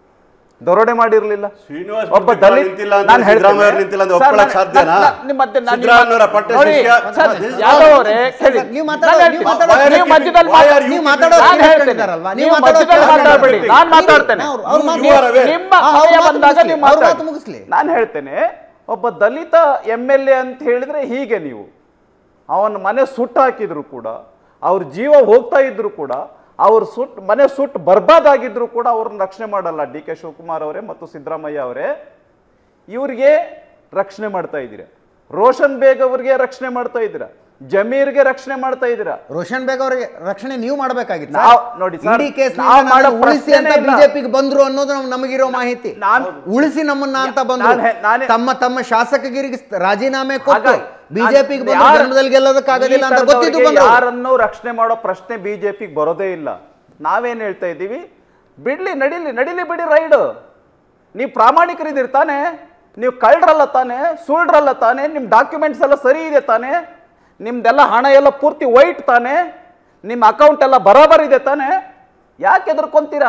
ದರೋಡೆ ಮಾಡಿರಲಿಲ್ಲ ಶ್ರೀನಿವಾಸ್ ಒಬ್ಬ ಮೂರ್ತಿ ದಲಿತ ನಿಂತಿಲ್ಲ ಅಂತ ನಾನು ಹೇಳ್ತೇನೆ. ಸಿದ್ದರಾಮಯ್ಯ ಅವ್ರು ನಿಂತಿಲ್ಲ ಅಂತ ಸರ್, ಒಪ್ಕೊಳ್ಳೋಕೆ ನಾನು- ಸಾಧ್ಯನಾ? ನಾನು- ನಿಮ್ಮ ಮಧ್ಯೆ ನಾನು ನಿಮ್ಮ- ಸಿದ್ದರಾಮಯ್ಯವರ ಪಟ್ಟ ನೋಡಿ, ಶಿಷ್ಯ- sir, This is Yadav not- ಅವರೇ, ಕೇಳಿ. ನೀವು ನಾನು ಮಾತಾಡೋ- ಹೇಳ್ತೀನಿ. ನೀವು ಮಾತಾಡೋ- ನೀವು ಮಧ್ಯದಲ್ಲಿ Why are ಮಾತಾಡಿ. you ನೀವು ಮಾತಾಡೋ ನಾನು ಕೇಳ್ತಾ ಹೇಳ್ತೇನೆ. ಇದ್ದಾರಲ್ವಾ? ನೀವು ನೀವು ಮಾತಾಡೋ ಮಧ್ಯದಲ್ಲಿ ಕೇಳ್ತಾ ಮಾತಾಡಬೇಡಿ ಇದ್ದಾರೆ. ನಾನು ಮಾತಾಡ್ತೇನೆ ಅವ್ರು- ಅವ್ರು ಮಾತು You are aware. ನಿಮ್ಮ ಆ, ಅವ್ರ ಸಮಯ ಮಾತು ಬಂದಾಗ ಮುಗಿಸ್ಲಿ, ನೀವು ಅವ್ರ ಮಾತಾಡಿ. ಮಾತು ಮುಗಿಸ್ಲಿ. ನಾನು ಹೇಳ್ತೇನೆ ಒಬ್ಬ ದಲಿತ ಎಮ್ ಎಲ್ ಎ ಅಂತ ಹೇಳಿದ್ರೆ ಹೀಗೆ ನೀವು ಅವನ ಮನೆ ಸುಟ್ಟು ಹಾಕಿದ್ರು ಕೂಡ ಅವ್ರ ಜೀವ ಹೋಗ್ತಾ ಇದ್ರು ಕೂಡ ಅವ್ರ ಸುಟ್ಟು ಮನೆ ಸುಟ್ಟು ಬರ್ಬಾದಾಗಿದ್ರು ಕೂಡ ಅವ್ರನ್ನ ರಕ್ಷಣೆ ಮಾಡಲ್ಲ ಡಿ ಕೆ ಶಿವಕುಮಾರ್ ಅವರೇ ಮತ್ತು ಸಿದ್ದರಾಮಯ್ಯ ಅವರೇ ಇವ್ರಿಗೆ ರಕ್ಷಣೆ ಮಾಡ್ತಾ ಇದ್ದೀರಾ ರೋಷನ್ ಬೇಗ್ ಅವ್ರಿಗೆ ರಕ್ಷಣೆ ಮಾಡ್ತಾ ಇದ್ದೀರಾ ಜಮೀರ್ಗೆ ರಕ್ಷಣೆ ಮಾಡ್ತಾ ಇದ್ದೀರಾ ರೋಷನ್ ಬೇಗ್ ಅವರಿಗೆ ರಕ್ಷಣೆ ನೀವು ಮಾಡಬೇಕಾಗಿತ್ತು ನಾವ್- ನೋಡಿ ಸರ್, ಇಡೀ ಕೇಸ್ ನಾವ್ ಮಾಡೋ ಉಳಿಸಿ ಅಂತ ಪ್ರಶ್ನೆನೇ ಇಲ್ಲ. ಬಿಜೆಪಿಗೆ ಬಂದ್ರು ಅನ್ನೋದು ನಮ್- ನಮಗಿರೋ ಮಾಹಿತಿ ನಾನ್- ಉಳಿಸಿ ನಮ್ಮನ್ನ ಅಂತ ಬಂದ್ರು ನಾನ್ ಹೇ- ನಾನೇ- ತಮ್ಮ ತಮ್ಮ ಶಾಸಕಗಿರಿಗೆ ರಾಜೀನಾಮೆ ಕೊಟ್ಟು ಹಾಗಾಗಿ ಬಿಜೆಪಿಗೆ ಬಂದು ಯಾರ್- ಜನ್ಮದಲ್ಲಿ ಗೆಲ್ಲೋದಕ್ಕಾಗೋದಿಲ್ಲ ಅಂತ ಈ ಗೊತ್ತಿದ್ದು ಥರದವ್ರಿಗೆ ಬಂದ್ರು ಯಾರನ್ನೂ ರಕ್ಷಣೆ ಮಾಡೋ ಪ್ರಶ್ನೆ ಬಿಜೆಪಿಗೆ ಬರೋದೇ ಇಲ್ಲ ನಾವೇನ್ ಹೇಳ್ತಾ ಇದ್ದೀವಿ ಬಿಡ್ಲಿ ನಡಿಲಿ ನಡಿಲಿ ಬಿಡಿ ರೈಡ್ ನೀವು ಪ್ರಾಮಾಣಿಕರಿದ್ದೀರಿ ತಾನೆ ನೀವು ಕಳ್ಳರಲ್ಲ ತಾನೆ ಸುಳ್ಳ್ರಲ್ಲ ತಾನೆ ನಿಮ್ಮ ಡಾಕ್ಯುಮೆಂಟ್ಸ್ ಎಲ್ಲ ಸರಿ ಇದೆ ತಾನೆ ನಿಮ್ದೆಲ್ಲ ಹಣ ಎಲ್ಲ ಪೂರ್ತಿ ವೈಟ್ ತಾನೆ ನಿಮ್ಮ ಅಕೌಂಟ್ ಎಲ್ಲ ಬರಾಬರ್ ಇದೆ ತಾನೆ ಯಾಕೆ ಎದುರ್ಕೊಂತೀರಾ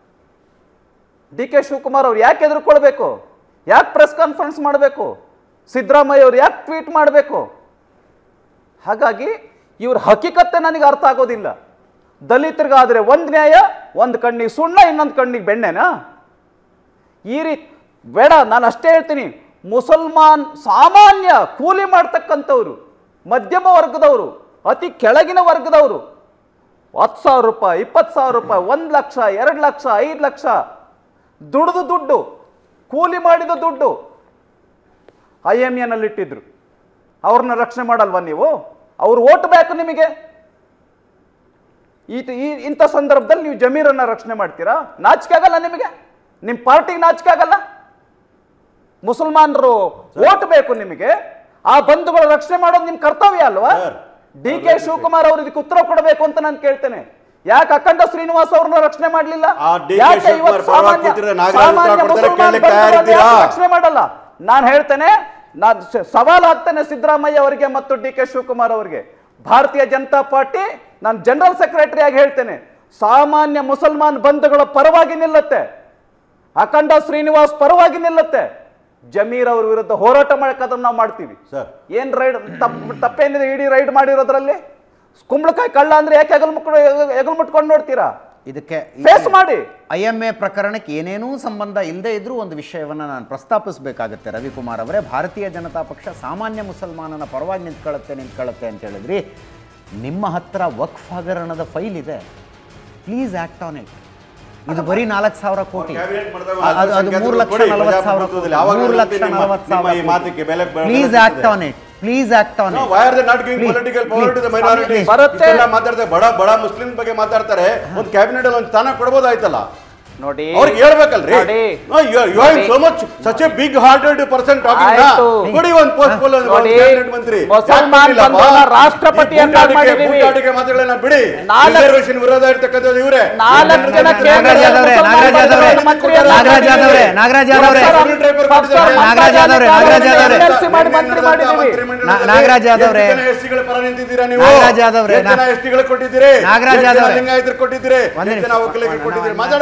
ಡಿ ಕೆ ಶಿವಕುಮಾರ್ ಅವ್ರು ಯಾಕೆ ಎದುರ್ಕೊಳ್ಬೇಕು ಯಾಕೆ ಪ್ರೆಸ್ ಕಾನ್ಫರೆನ್ಸ್ ಮಾಡಬೇಕು ಸಿದ್ದರಾಮಯ್ಯ ಅವ್ರು ಯಾಕೆ ಟ್ವೀಟ್ ಮಾಡಬೇಕು ಹಾಗಾಗಿ ಇವ್ರ ಹಕಿಕತ್ತೆ ನನಗೆ ಅರ್ಥ ಆಗೋದಿಲ್ಲ ದಲಿತರಿಗಾದ್ರೆ ಒಂದು ನ್ಯಾಯ ಒಂದು ಕಣ್ಣಿಗೆ ಸುಣ್ಣ ಇನ್ನೊಂದು ಕಣ್ಣಿಗೆ ಬೆಣ್ಣೆನಾ ಈ ರೀತಿ ಬೇಡ ನಾನು ಅಷ್ಟೇ ಹೇಳ್ತೀನಿ ಮುಸಲ್ಮಾನ್ ಸಾಮಾನ್ಯ ಕೂಲಿ ಮಾಡ್ತಕ್ಕಂಥವ್ರು ಮಧ್ಯಮ ವರ್ಗದವರು ಅತಿ ಕೆಳಗಿನ ವರ್ಗದವರು ಹತ್ತು ಸಾವಿರ ರೂಪಾಯಿ ಇಪ್ಪತ್ತು ಸಾವಿರ ರೂಪಾಯಿ ಒಂದು ಲಕ್ಷ ಎರಡು ಲಕ್ಷ ಐದು ಲಕ್ಷ ದುಡ್ದು ದುಡ್ಡು ಕೂಲಿ ಮಾಡಿದ ದುಡ್ಡು ಐ ಎಮ್ ಎನಲ್ಲಿ ಇಟ್ಟಿದ್ರು ಅವ್ರನ್ನ ರಕ್ಷಣೆ ಮಾಡಲ್ವಾ ನೀವು ಅವ್ರು ಓಟ್ ಬೇಕು ನಿಮಗೆ ಈ ಈ ಇಂಥ ಸಂದರ್ಭದಲ್ಲಿ ನೀವು ಜಮೀರನ್ನ ರಕ್ಷಣೆ ಮಾಡ್ತೀರಾ ನಾಚಿಕೆ ಆಗಲ್ಲ ನಿಮಗೆ ನಿಮ್ಮ ಪಾರ್ಟಿಗೆ ನಾಚಿಕೆ ಆಗಲ್ಲ ಮುಸಲ್ಮಾನರು ಓಟ್ ಬೇಕು ನಿಮಗೆ ಆ ಬಂಧುಗಳ ರಕ್ಷಣೆ ಮಾಡೋದು ನಿಮ್ ಕರ್ತವ್ಯ ಅಲ್ವಾ Sir, ಡಿ ಕೆ ಶಿವಕುಮಾರ್ ಅವರು ಇದಕ್ಕೆ ಉತ್ತರ ಕೊಡಬೇಕು ಅಂತ ನಾನು ಕೇಳ್ತೇನೆ ಯಾಕೆ ಅಖಂಡ ಶ್ರೀನಿವಾಸ್ ಅವ್ರನ್ನ ರಕ್ಷಣೆ ಮಾಡಲಿಲ್ಲ ಆ ಡಿ ಕೆ ಯಾಕೆ ಶಿವಕುಮಾರ್ ಇವತ್ತು ಪರವಾಗಿ ಸಾಮಾನ್ಯ- ಕೂತಿರೋ ನಾಗರಾಜ್ ಸಾಮಾನ್ಯ ಉತ್ತರ ಕೊಡ್ತಾರೆ, ಮುಸಲ್ಮಾನ್ ಕೇಳಲಿಕ್ಕೆ ಬಂಧುಗಳನ್ನ ತಯಾರಿದ್ದೀರಾ? ಯಾಕೆ ರಕ್ಷಣೆ ಮಾಡಲ್ಲ ನಾನು ಹೇಳ್ತೇನೆ ನಾನು ಸ- ಸವಾಲು ಹಾಕ್ತೇನೆ ಸಿದ್ದರಾಮಯ್ಯ ಅವರಿಗೆ ಮತ್ತು ಡಿ ಕೆ ಶಿವಕುಮಾರ್ ಅವರಿಗೆ ಭಾರತೀಯ ಜನತಾ ಪಾರ್ಟಿ ನಾನು ಜನರಲ್ ಸೆಕ್ರೆಟರಿ ಆಗಿ ಹೇಳ್ತೇನೆ ಸಾಮಾನ್ಯ ಮುಸಲ್ಮಾನ್ ಬಂಧುಗಳ ಪರವಾಗಿ ನಿಲ್ಲುತ್ತೆ ಅಖಂಡ ಶ್ರೀನಿವಾಸ್ ಪರವಾಗಿ ನಿಲ್ಲುತ್ತೆ ಜಮೀರ್ ಅವ್ರ ವಿರುದ್ಧ ಹೋರಾಟ ಮಾಡಕ್ಕದನ್ನ ನಾವು ಮಾಡ್ತೀವಿ ಸರ್ ಏನ್ ರೈಡ್ ತಪ್ಪ ತಪ್ಪೇನಿದೆ ಇಡೀ ರೈಡ್ ಮಾಡಿರೋದ್ರಲ್ಲಿ ಕುಂಬಳಕಾಯಿ ಕಳ್ಳ ಅಂದ್ರೆ ಯಾಕೆ ಹೆಗಲ್ ಮುಟ್ಕೊಂಡು ಹೆಗಲ್ ಮುಟ್ಕೊಂಡು ನೋಡ್ತೀರಾ ಇದಕ್ಕೆ ಫೇಸ್ ಮಾಡಿ ಐ ಎಂ ಎ ಪ್ರಕರಣಕ್ಕೆ ಏನೇನೂ ಸಂಬಂಧ ಇಲ್ಲದೆ ಇದ್ರೂ ಒಂದು ವಿಷಯವನ್ನು ನಾನು ಪ್ರಸ್ತಾಪಿಸಬೇಕಾಗುತ್ತೆ ರವಿಕುಮಾರ್ ಅವರೇ ಭಾರತೀಯ ಜನತಾ ಪಕ್ಷ ಸಾಮಾನ್ಯ ಮುಸಲ್ಮಾನನ ಪರವಾಗಿ ನಿಂತ್ಕೊಳ್ಳುತ್ತೆ ನಿಂತ್ಕೊಳ್ಳುತ್ತೆ ಅಂತ ಹೇಳಿದ್ರಿ ನಿಮ್ಮ ಹತ್ರ ವಕ್ಫ್ ಹಗರಣದ ಫೈಲ್ ಇದೆ ಪ್ಲೀಸ್ ಆಕ್ಟ್ ಆನ್ ಇಟ್ ಇದು ಬರೀ ನಾಲ್ಕು ಸಾವಿರ ಕೋಟಿ ಕ್ಯಾಬಿನೆಟ್ ಮಾಡಿದಾಗ ಅದು ಅದು ಮೂರು ಲಕ್ಷ ಕೊಡಿ, ನಲವತ್ತು ಸಾವಿರ ಪ್ರಜಾಪ್ರಭುತ್ವದಲ್ಲಿ ಯಾವಾಗ ಮೂರು ಲಕ್ಷ ನಿಮ್ಮ- ನಲವತ್ತು ನಿಮ್ಮ ಈ ಸಾವಿರ ಮಾತಿಗೆ ಬೆಲೆ ಬೆಲೆ ಪ್ಲೀಸ್ ಸಿಗ್ತದೆ. Act on it please act on No, it why are they not giving Please, political power to the please. minorities? ಬರುತ್ತೆ. ಇಷ್ಟೆಲ್ಲ ಮಾತಾಡ್ತಾರೆ ಬಡ ಬಡ ಮುಸ್ಲಿಂ ಬಗ್ಗೆ ಮಾತಾಡ್ತಾರೆ ಒಂದು ಕ್ಯಾಬಿನೆಟ್ ಅಲ್ಲಿ ಒಂದು ಸ್ಥಾನ ಕೊಡ್ಬೋದಾಯ್ತಲ್ಲ ನೋಡಿ ಅವ್ರಿಗೆ ಹೇಳ್ಬೇಕಲ್ರಿ ನೋಡಿ. You are so much such a big hearted person talking ಆಯ್ತು. ಕೊಡಿ ಒಂದು ಪೋಸ್ಟ್ ಪೋಲ್ ನೋಡಿ. ಕ್ಯಾಬಿನೆಟ್ ಮಂತ್ರಿ ಮುಸಲ್ಮಾನ್ ಯಾಕ್ ಕೊಡ್ಲಿಲ್ಲಪ್ಪ? ಬಂಧುಗಳನ್ನ ರಾಷ್ಟ್ರಪತಿಯನ್ನಾಗಿ ಈ ಮಾಡಿದೀವಿ. ಬೂಟಾಟಿಕೆ ಮಾತುಗಳನ್ನ ಬಿಡಿ ನಾಲ್ಕು- ರಿಸರ್ವೇಶನ್ ವಿರೋಧ ಇರ್ತಕ್ಕಂಥದ್ದು ಇವರೇ ನಾಲ್ಕು ಜನ ನಾಗರಾಜ್ ಯಾದವ್ರೆ, ನಾಗರಾಜ್ ಯಾದವ್ರೆ, ನಾಗರಾಜ್ ಯಾದವ್ರೆ, ನಾಗರಾಜ್ ಯಾದವ್ರೆ, ನಾಗರಾಜ್ ಯಾದವ್ರೆ, ನಾಗರಾಜ್ ಯಾದವ್ರೆ. ಮಾಡಿ ಮಂತ್ರಿ ಮಾಡಿದ್ದೀವಿ ನಾ- ನಾಗರಾಜ್ ಯಾದವ್ರೆ. ಎಸ್ಟಿಗಳ ಪರ ನಿಂತಿದ್ದೀರಾ ನೀವು ನಾಗರಾಜ್ ಯಾದವ್ರೆ, ಎಷ್ಟು ಜನ ನಾ- ಎಸ್ಟಿಗಳು ಕೊಟ್ಟಿದ್ದೀರಿ ನಾಗರಾಜ್ ಎಷ್ಟು ಜನ ಯಾದವ್ರೆ. ಲಿಂಗಾಯತರು ಕೊಟ್ಟಿದ್ದೀರಿ ಒಂದೇ ಎಷ್ಟು ಜನ ನಿಮಿಷ. ಒಕ್ಕಲಿಗರು ಕೊಟ್ಟಿದ್ದೀರಿ ನಾ- ಮಾತಾಡ್ಬೇಕಾಗ್ತದೆ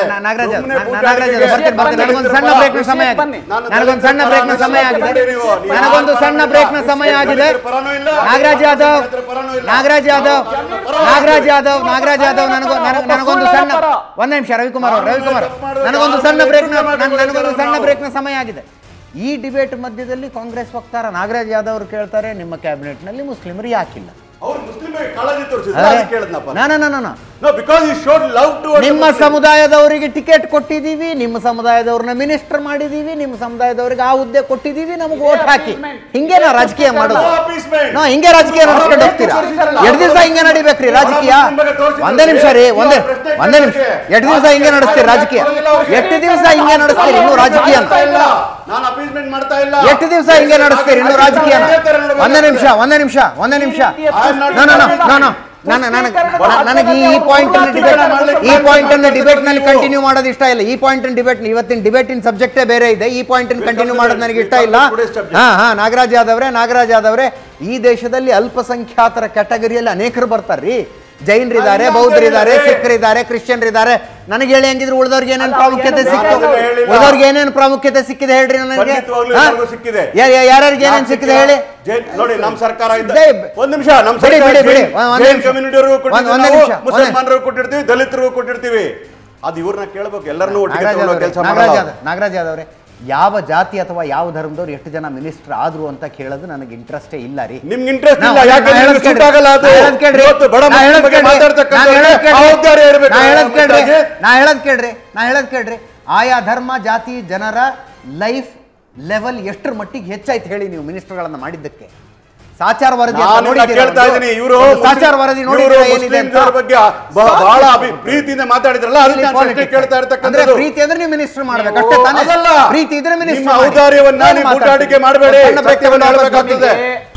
ನಾ- ನಾಗರಾಜ್ ಸುಮ್ನೆ ನಾ- ಬೂಟ್ ನಾಗರಾಜ್ ಹಾಕಿದ್ರೆ ಬರ್ತೀನಿ ಬರ್ತೀನಿ ನನಗೊಂದು ಸಣ್ಣ ಬನ್ನಿ. ಬ್ರೇಕ್ನ ಸಮಯ ಆಗಿದೆ ಬನ್ನಿ. ನಾನು ನನಗೊಂದು ಸಣ್ಣ ದಲಿತರ ಬ್ರೇಕ್ನ ಪರನೂ ಸಮಯ ಇಲ್ಲ, ಆಗಿದೆ ನೋಡಿ ನೀವು, ನೀವು ನನಗೊಂದು ಯಾರ ಸಣ್ಣ ಪರನೂ ಬ್ರೇಕ್ನ ಇಲ್ಲ. ಸಮಯ ಆಗಿದೆ ದಲಿತರ ಪರನೂ ಇಲ್ಲ. ನಾಗರಾಜ್ ಯಾದವ್ ದಲಿತರ ಪರನೂ ಇಲ್ಲ. ನಾಗರಾಜ್ ಯಾದವ್ ನಾಗರಾಜ್ ಯಾದವ್ ನಾಗರಾಜ್ ಯಾದವ್ ನನಗೊ ನನಗೆ- ನನಗೊಂದು ಸಣ್ಣ ಒಂದ್ ನಿಮಿಷ ರವಿಕುಮಾರ್ ಅವ್ರು, ರವಿಕುಮಾರ್ ನನಗೊಂದು ಸಣ್ಣ ಬ್ರೇಕ್ನ ನನ್- ನನಗೊಂದು ಸಣ್ಣ ಬ್ರೇಕ್ನ ಸಮಯ ಆಗಿದೆ ಈ ಡಿಬೇಟ್ ಮಧ್ಯದಲ್ಲಿ ಕಾಂಗ್ರೆಸ್ ವಕ್ತಾರ ನಾಗರಾಜ್ ಯಾದವ್ ಅವರು ಕೇಳ್ತಾರೆ ನಿಮ್ಮ ಕ್ಯಾಬಿನೆಟ್ನಲ್ಲಿ ಮುಸ್ಲಿಮರು ಯಾಕಿಲ್ಲ ಅವ್ರು ಮುಸ್ಲಿಮರಿಗೆ ಕಾಳಜಿ ತೋರಿಸಿದ್ರು ಅರೆ, ಅದಕ್ಕೆ ಕೇಳಿದ್ನಪ್ಪ ನಾ- ನಾ- ನಾ- ನಾ- ನಾ. ನೋ ಬಿಕಾಸ್ ಈ ಶೋಡ್ ಲವ್ ಟು ನಿಮ್ಮ ಸಮುದಾಯದವರಿಗೆ ಟಿಕೆಟ್ ಕೊಟ್ಟಿದ್ದೀವಿ ನಿಮ್ಮ ಸಮುದಾಯದವ್ರನ್ನ ಮಿನಿಸ್ಟರ್ ಮಾಡಿದೀವಿ ನಿಮ್ಮ ಸಮುದಾಯದವರಿಗೆ ಆ ಹುದ್ದೆ ಕೊಟ್ಟಿದ್ದೀವಿ ನಮಗೆ ಓಟ್ ಹಾಕಿ ಹಿಂಗೆ ನಾ ರಾಜಕೀಯ ಮಾಡೋದು ನಾ ಹಿಂಗೆ ರಾಜಕೀಯ ನಡೆಸ್ಕೊಂಡು ಹೋಗ್ತೀರಾ ಎರಡು ದಿವಸ ಹಿಂಗೆ ನಡಿಬೇಕ್ರಿ ರಾಜಕೀಯ ಒಂದೇ ನಿಮಿಷ ರೀ ಒಂದೇ ಒಂದೇ ನಿಮಿಷ ಎರಡು ದಿವಸ ಹಿಂಗೆ ನಡೆಸ್ತೀರಿ ರಾಜಕೀಯ ಎಷ್ಟು ದಿವಸ ಹಿಂಗೆ ನಡೆಸ್ತೀರಿ ಇನ್ನು ರಾಜಕೀಯ ಅಂತ ನಾನು ಅಪೀಸ್ಮೆಂಟ್ ಮಾಡ್ತಾ ಇಲ್ಲ ಎಷ್ಟು ದಿವಸ ಹಿಂಗೆ ನಡೆಸ್ತೀರಿ ಇನ್ನು ರಾಜಕೀಯ ಒಂದೇ ನಿಮಿಷ ಒಂದೇ ನಿಮಿಷ ಒಂದೇ ನಿಮಿಷ ನೋ ನೋ ನೋ ನೋ ನಾನು ನನಗೆ ನನಗೆ ಈ ಪಾಯಿಂಟ್ ಡಿಬೇಟ್ ಈ ಪಾಯಿಂಟ್ ಅನ್ನು ಡಿಬೇಟ್ ನಲ್ಲಿ ಕಂಟಿನ್ಯೂ ಮಾಡೋದು ಇಷ್ಟ ಇಲ್ಲ ಈ ಪಾಯಿಂಟ್ ಡಿಬೇಟ್ ಇವತ್ತಿನ ಡಿಬೇಟಿನ ಸಬ್ಜೆಕ್ಟೇ ಬೇರೆ ಇದೆ ಈ ಪಾಯಿಂಟ್ ಕಂಟಿನ್ಯೂ ಮಾಡೋದು ನನಗೆ ಇಷ್ಟ ಇಲ್ಲ ಹಾ ಹಾ ನಾಗರಾಜ್ ಯಾದವ್ರೆ ನಾಗರಾಜ್ ಯಾದವ್ರೆ ಈ ದೇಶದಲ್ಲಿ ಅಲ್ಪಸಂಖ್ಯಾತರ ಕ್ಯಾಟಗರಿಯಲ್ಲಿ ಅನೇಕರು ಬರ್ತಾರ್ರಿ ಜೈನರಿದ್ದಾರೆ ಬೌದ್ಧರಿದ್ದಾರೆ ಸಿಖ್ರಿದ್ದಾರೆ ಕ್ರಿಶ್ಚಿಯನ್ರಿದ್ದಾರೆ ನನಗೆ ಹೇಳಿ ಹಂಗಿದ್ರೆ ಉಳಿದವ್ರಿಗೆ ಏನೇನು ಪ್ರಾಮುಖ್ಯತೆ ಸಿಕ್ತು ಉಳಿದವ್ರಿಗೆ ಏನೇನು ಪ್ರಾಮುಖ್ಯತೆ ಸಿಕ್ಕಿದೆ ಹೇಳ್ರಿ ನನಗೆ ಖಂಡಿತವಾಗ್ಲೂ ಹಾ? ಎಲ್ಲರಿಗೂ ಸಿಕ್ಕಿದೆ. ಯಾ- ಯಾ- ಯಾರ್ಯಾರಿಗೆ ಏನೇನು ಸಿಕ್ಕಿದೆ ಹೇಳಿ ಜೈನ್- ನೋಡಿ ನಮ್ಮ ಸರ್ಕಾರ ಇದ್ದ ಜೈ- ಒಂದ್ ನಿಮಿಷ ನಮ್ಮ ಬಿಡಿ, ಸರ್ಕಾರ ಬಿಡಿ, ಬಿಡಿ. ಜೈನ್- ಒಂದ್- ಒಂದ್ ಜೈನ್ ನಿಮಿಷ. ಕಮ್ಯುನಿಟಿಯವ್ರಿಗೂ ಒಂದ್- ಕೊಟ್ಟಿರ್ತೀವಿ ಒಂದೇ ನಾವು, ನಿಮಿಷ, ಒಂದೇ- ಮುಸಲ್ಮಾನರಿಗೂ ಕೊಟ್ಟಿರ್ತೀವಿ ದಲಿತರಿಗೂ ಕೊಟ್ಟಿರ್ತೀವಿ ಅದು ಇವ್ರನ್ನ ಕೇಳ್ಬೇಕು ಎಲ್ಲರನ್ನೂ ಒಟ್ಟಿಗೆ ನಾಗರಾಜ್ ತಗೊಳ್ಳೋ ಯಾದವ್ರೆ, ಕೆಲಸ ನಾಗರಾಜ್ ಮಾಡಲ್ಲ ಯಾದವ್ ನಾಗರಾಜ್ ಯಾದವ್ರೆ ಯಾವ ಜಾತಿ ಅಥವಾ ಯಾವ ಧರ್ಮದವ್ರು ಎಷ್ಟು ಜನ ಮಿನಿಸ್ಟರ್ ಆದ್ರು ಅಂತ ಕೇಳೋದು ನನಗೆ ಇಂಟ್ರೆಸ್ಟೇ ಇಲ್ಲ ರೀ ನಿಮ್ಗೆ ಇಂಟ್ರೆಸ್ಟ್ ನಾವು- ಇಲ್ಲ ನಾ ಯಾಕಂದ್ರೆ ಹೇಳೋದ್ ನಿಮ್ಗೆ ಕೇಳ್ರಿ. suit ಆಗಲ್ಲ ಅದು ನಾ ಹೇಳೋದ್ ಕೇಳ್ರಿ. ಇವತ್ತು ಬಡ ನಾ ಮಕ್ಕಳ ಹೇಳೋದ್ ಬಗ್ಗೆ ಕೇಳ್ರಿ. ನಾ ಮಾತಾಡ್ತಕ್ಕಂಥವ್ರಿಗೆ ಹೇಳೋದ್ ಕೇಳ್ರಿ. ಜವಾಬ್ದಾರಿ ಇರ್ಬೇಕು ನಾ ಹೇಳೋದ್ ಕೇಳ್ರಿ ಮುತ್ತಾಜಿ. ನಾ ಹೇಳೋದ್ ಕೇಳ್ರಿ ನಾ ಹೇಳೋದ್ ಕೇಳ್ರಿ ಆಯಾ ಧರ್ಮ ಜಾತಿ ಜನರ ಲೈಫ್ ಲೆವೆಲ್ ಎಷ್ಟರ ಮಟ್ಟಿಗೆ ಹೆಚ್ಚಾಯ್ತು ಹೇಳಿ ನೀವು ಮಿನಿಸ್ಟರ್ಗಳನ್ನ ಮಾಡಿದ್ದಕ್ಕೆ ಸಾಚಾರ ವರದಿ ಅಂತ ನಾನು ನೋಡಿದ್ದೀರಾ ಕೇಳ್ತಾ ಒಂದು? ಇದ್ದೀನಿ ಇವರು ಒಂದು ಸಾಚಾರ ವರದಿ ನೋಡಿದ್ದೀರಾ ಏನಿದೆ ಅಂತ ಬಗ್ಗೆ ಬ- ಬಹಳ ಅಭಿ- ಪ್ರೀತಿಯಿಂದ ಮಾತಾಡಿದ್ರಲ್ಲ ಅದಕ್ಕೆ ನಾನು ಪ್ರಶ್ನೆ ಕೇಳ್ತಾ ಅಂದ್ರೆ ಇರ್ತಕ್ಕಂಥದ್ದು ಪ್ರೀತಿ ಅಂದ್ರೆ ನೀವು ಮಿನಿಸ್ಟರ್ ಮಾಡ್ಬೇಕು ಅಷ್ಟೇ ತಾನೇ ಅದಲ್ಲ ಪ್ರೀತಿ ಇದ್ರೆ ನಿಮ್ಮ ಮಿನಿಸ್ಟರ್ ಔದಾರ್ಯವನ್ನ ನೀವು ಬೂಟಾಟಿಕೆ ಮಾಡಬೇಡಿ ಸತ್ಯವನ್ನ ಹೇಳ್ಬೇಕಾಗ್ತದೆ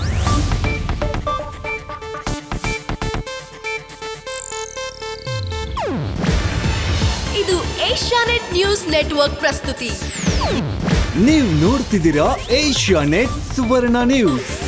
ಇದು ಏಷ್ಯಾನೆಟ್ ನ್ಯೂಸ್ ನೆಟ್ವರ್ಕ್ ಪ್ರಸ್ತುತಿ ನೀವು ನೋಡ್ತಿದ್ದೀರಾ ಏಷ್ಯಾ ನೆಟ್ ಸುವರ್ಣ ನ್ಯೂಸ್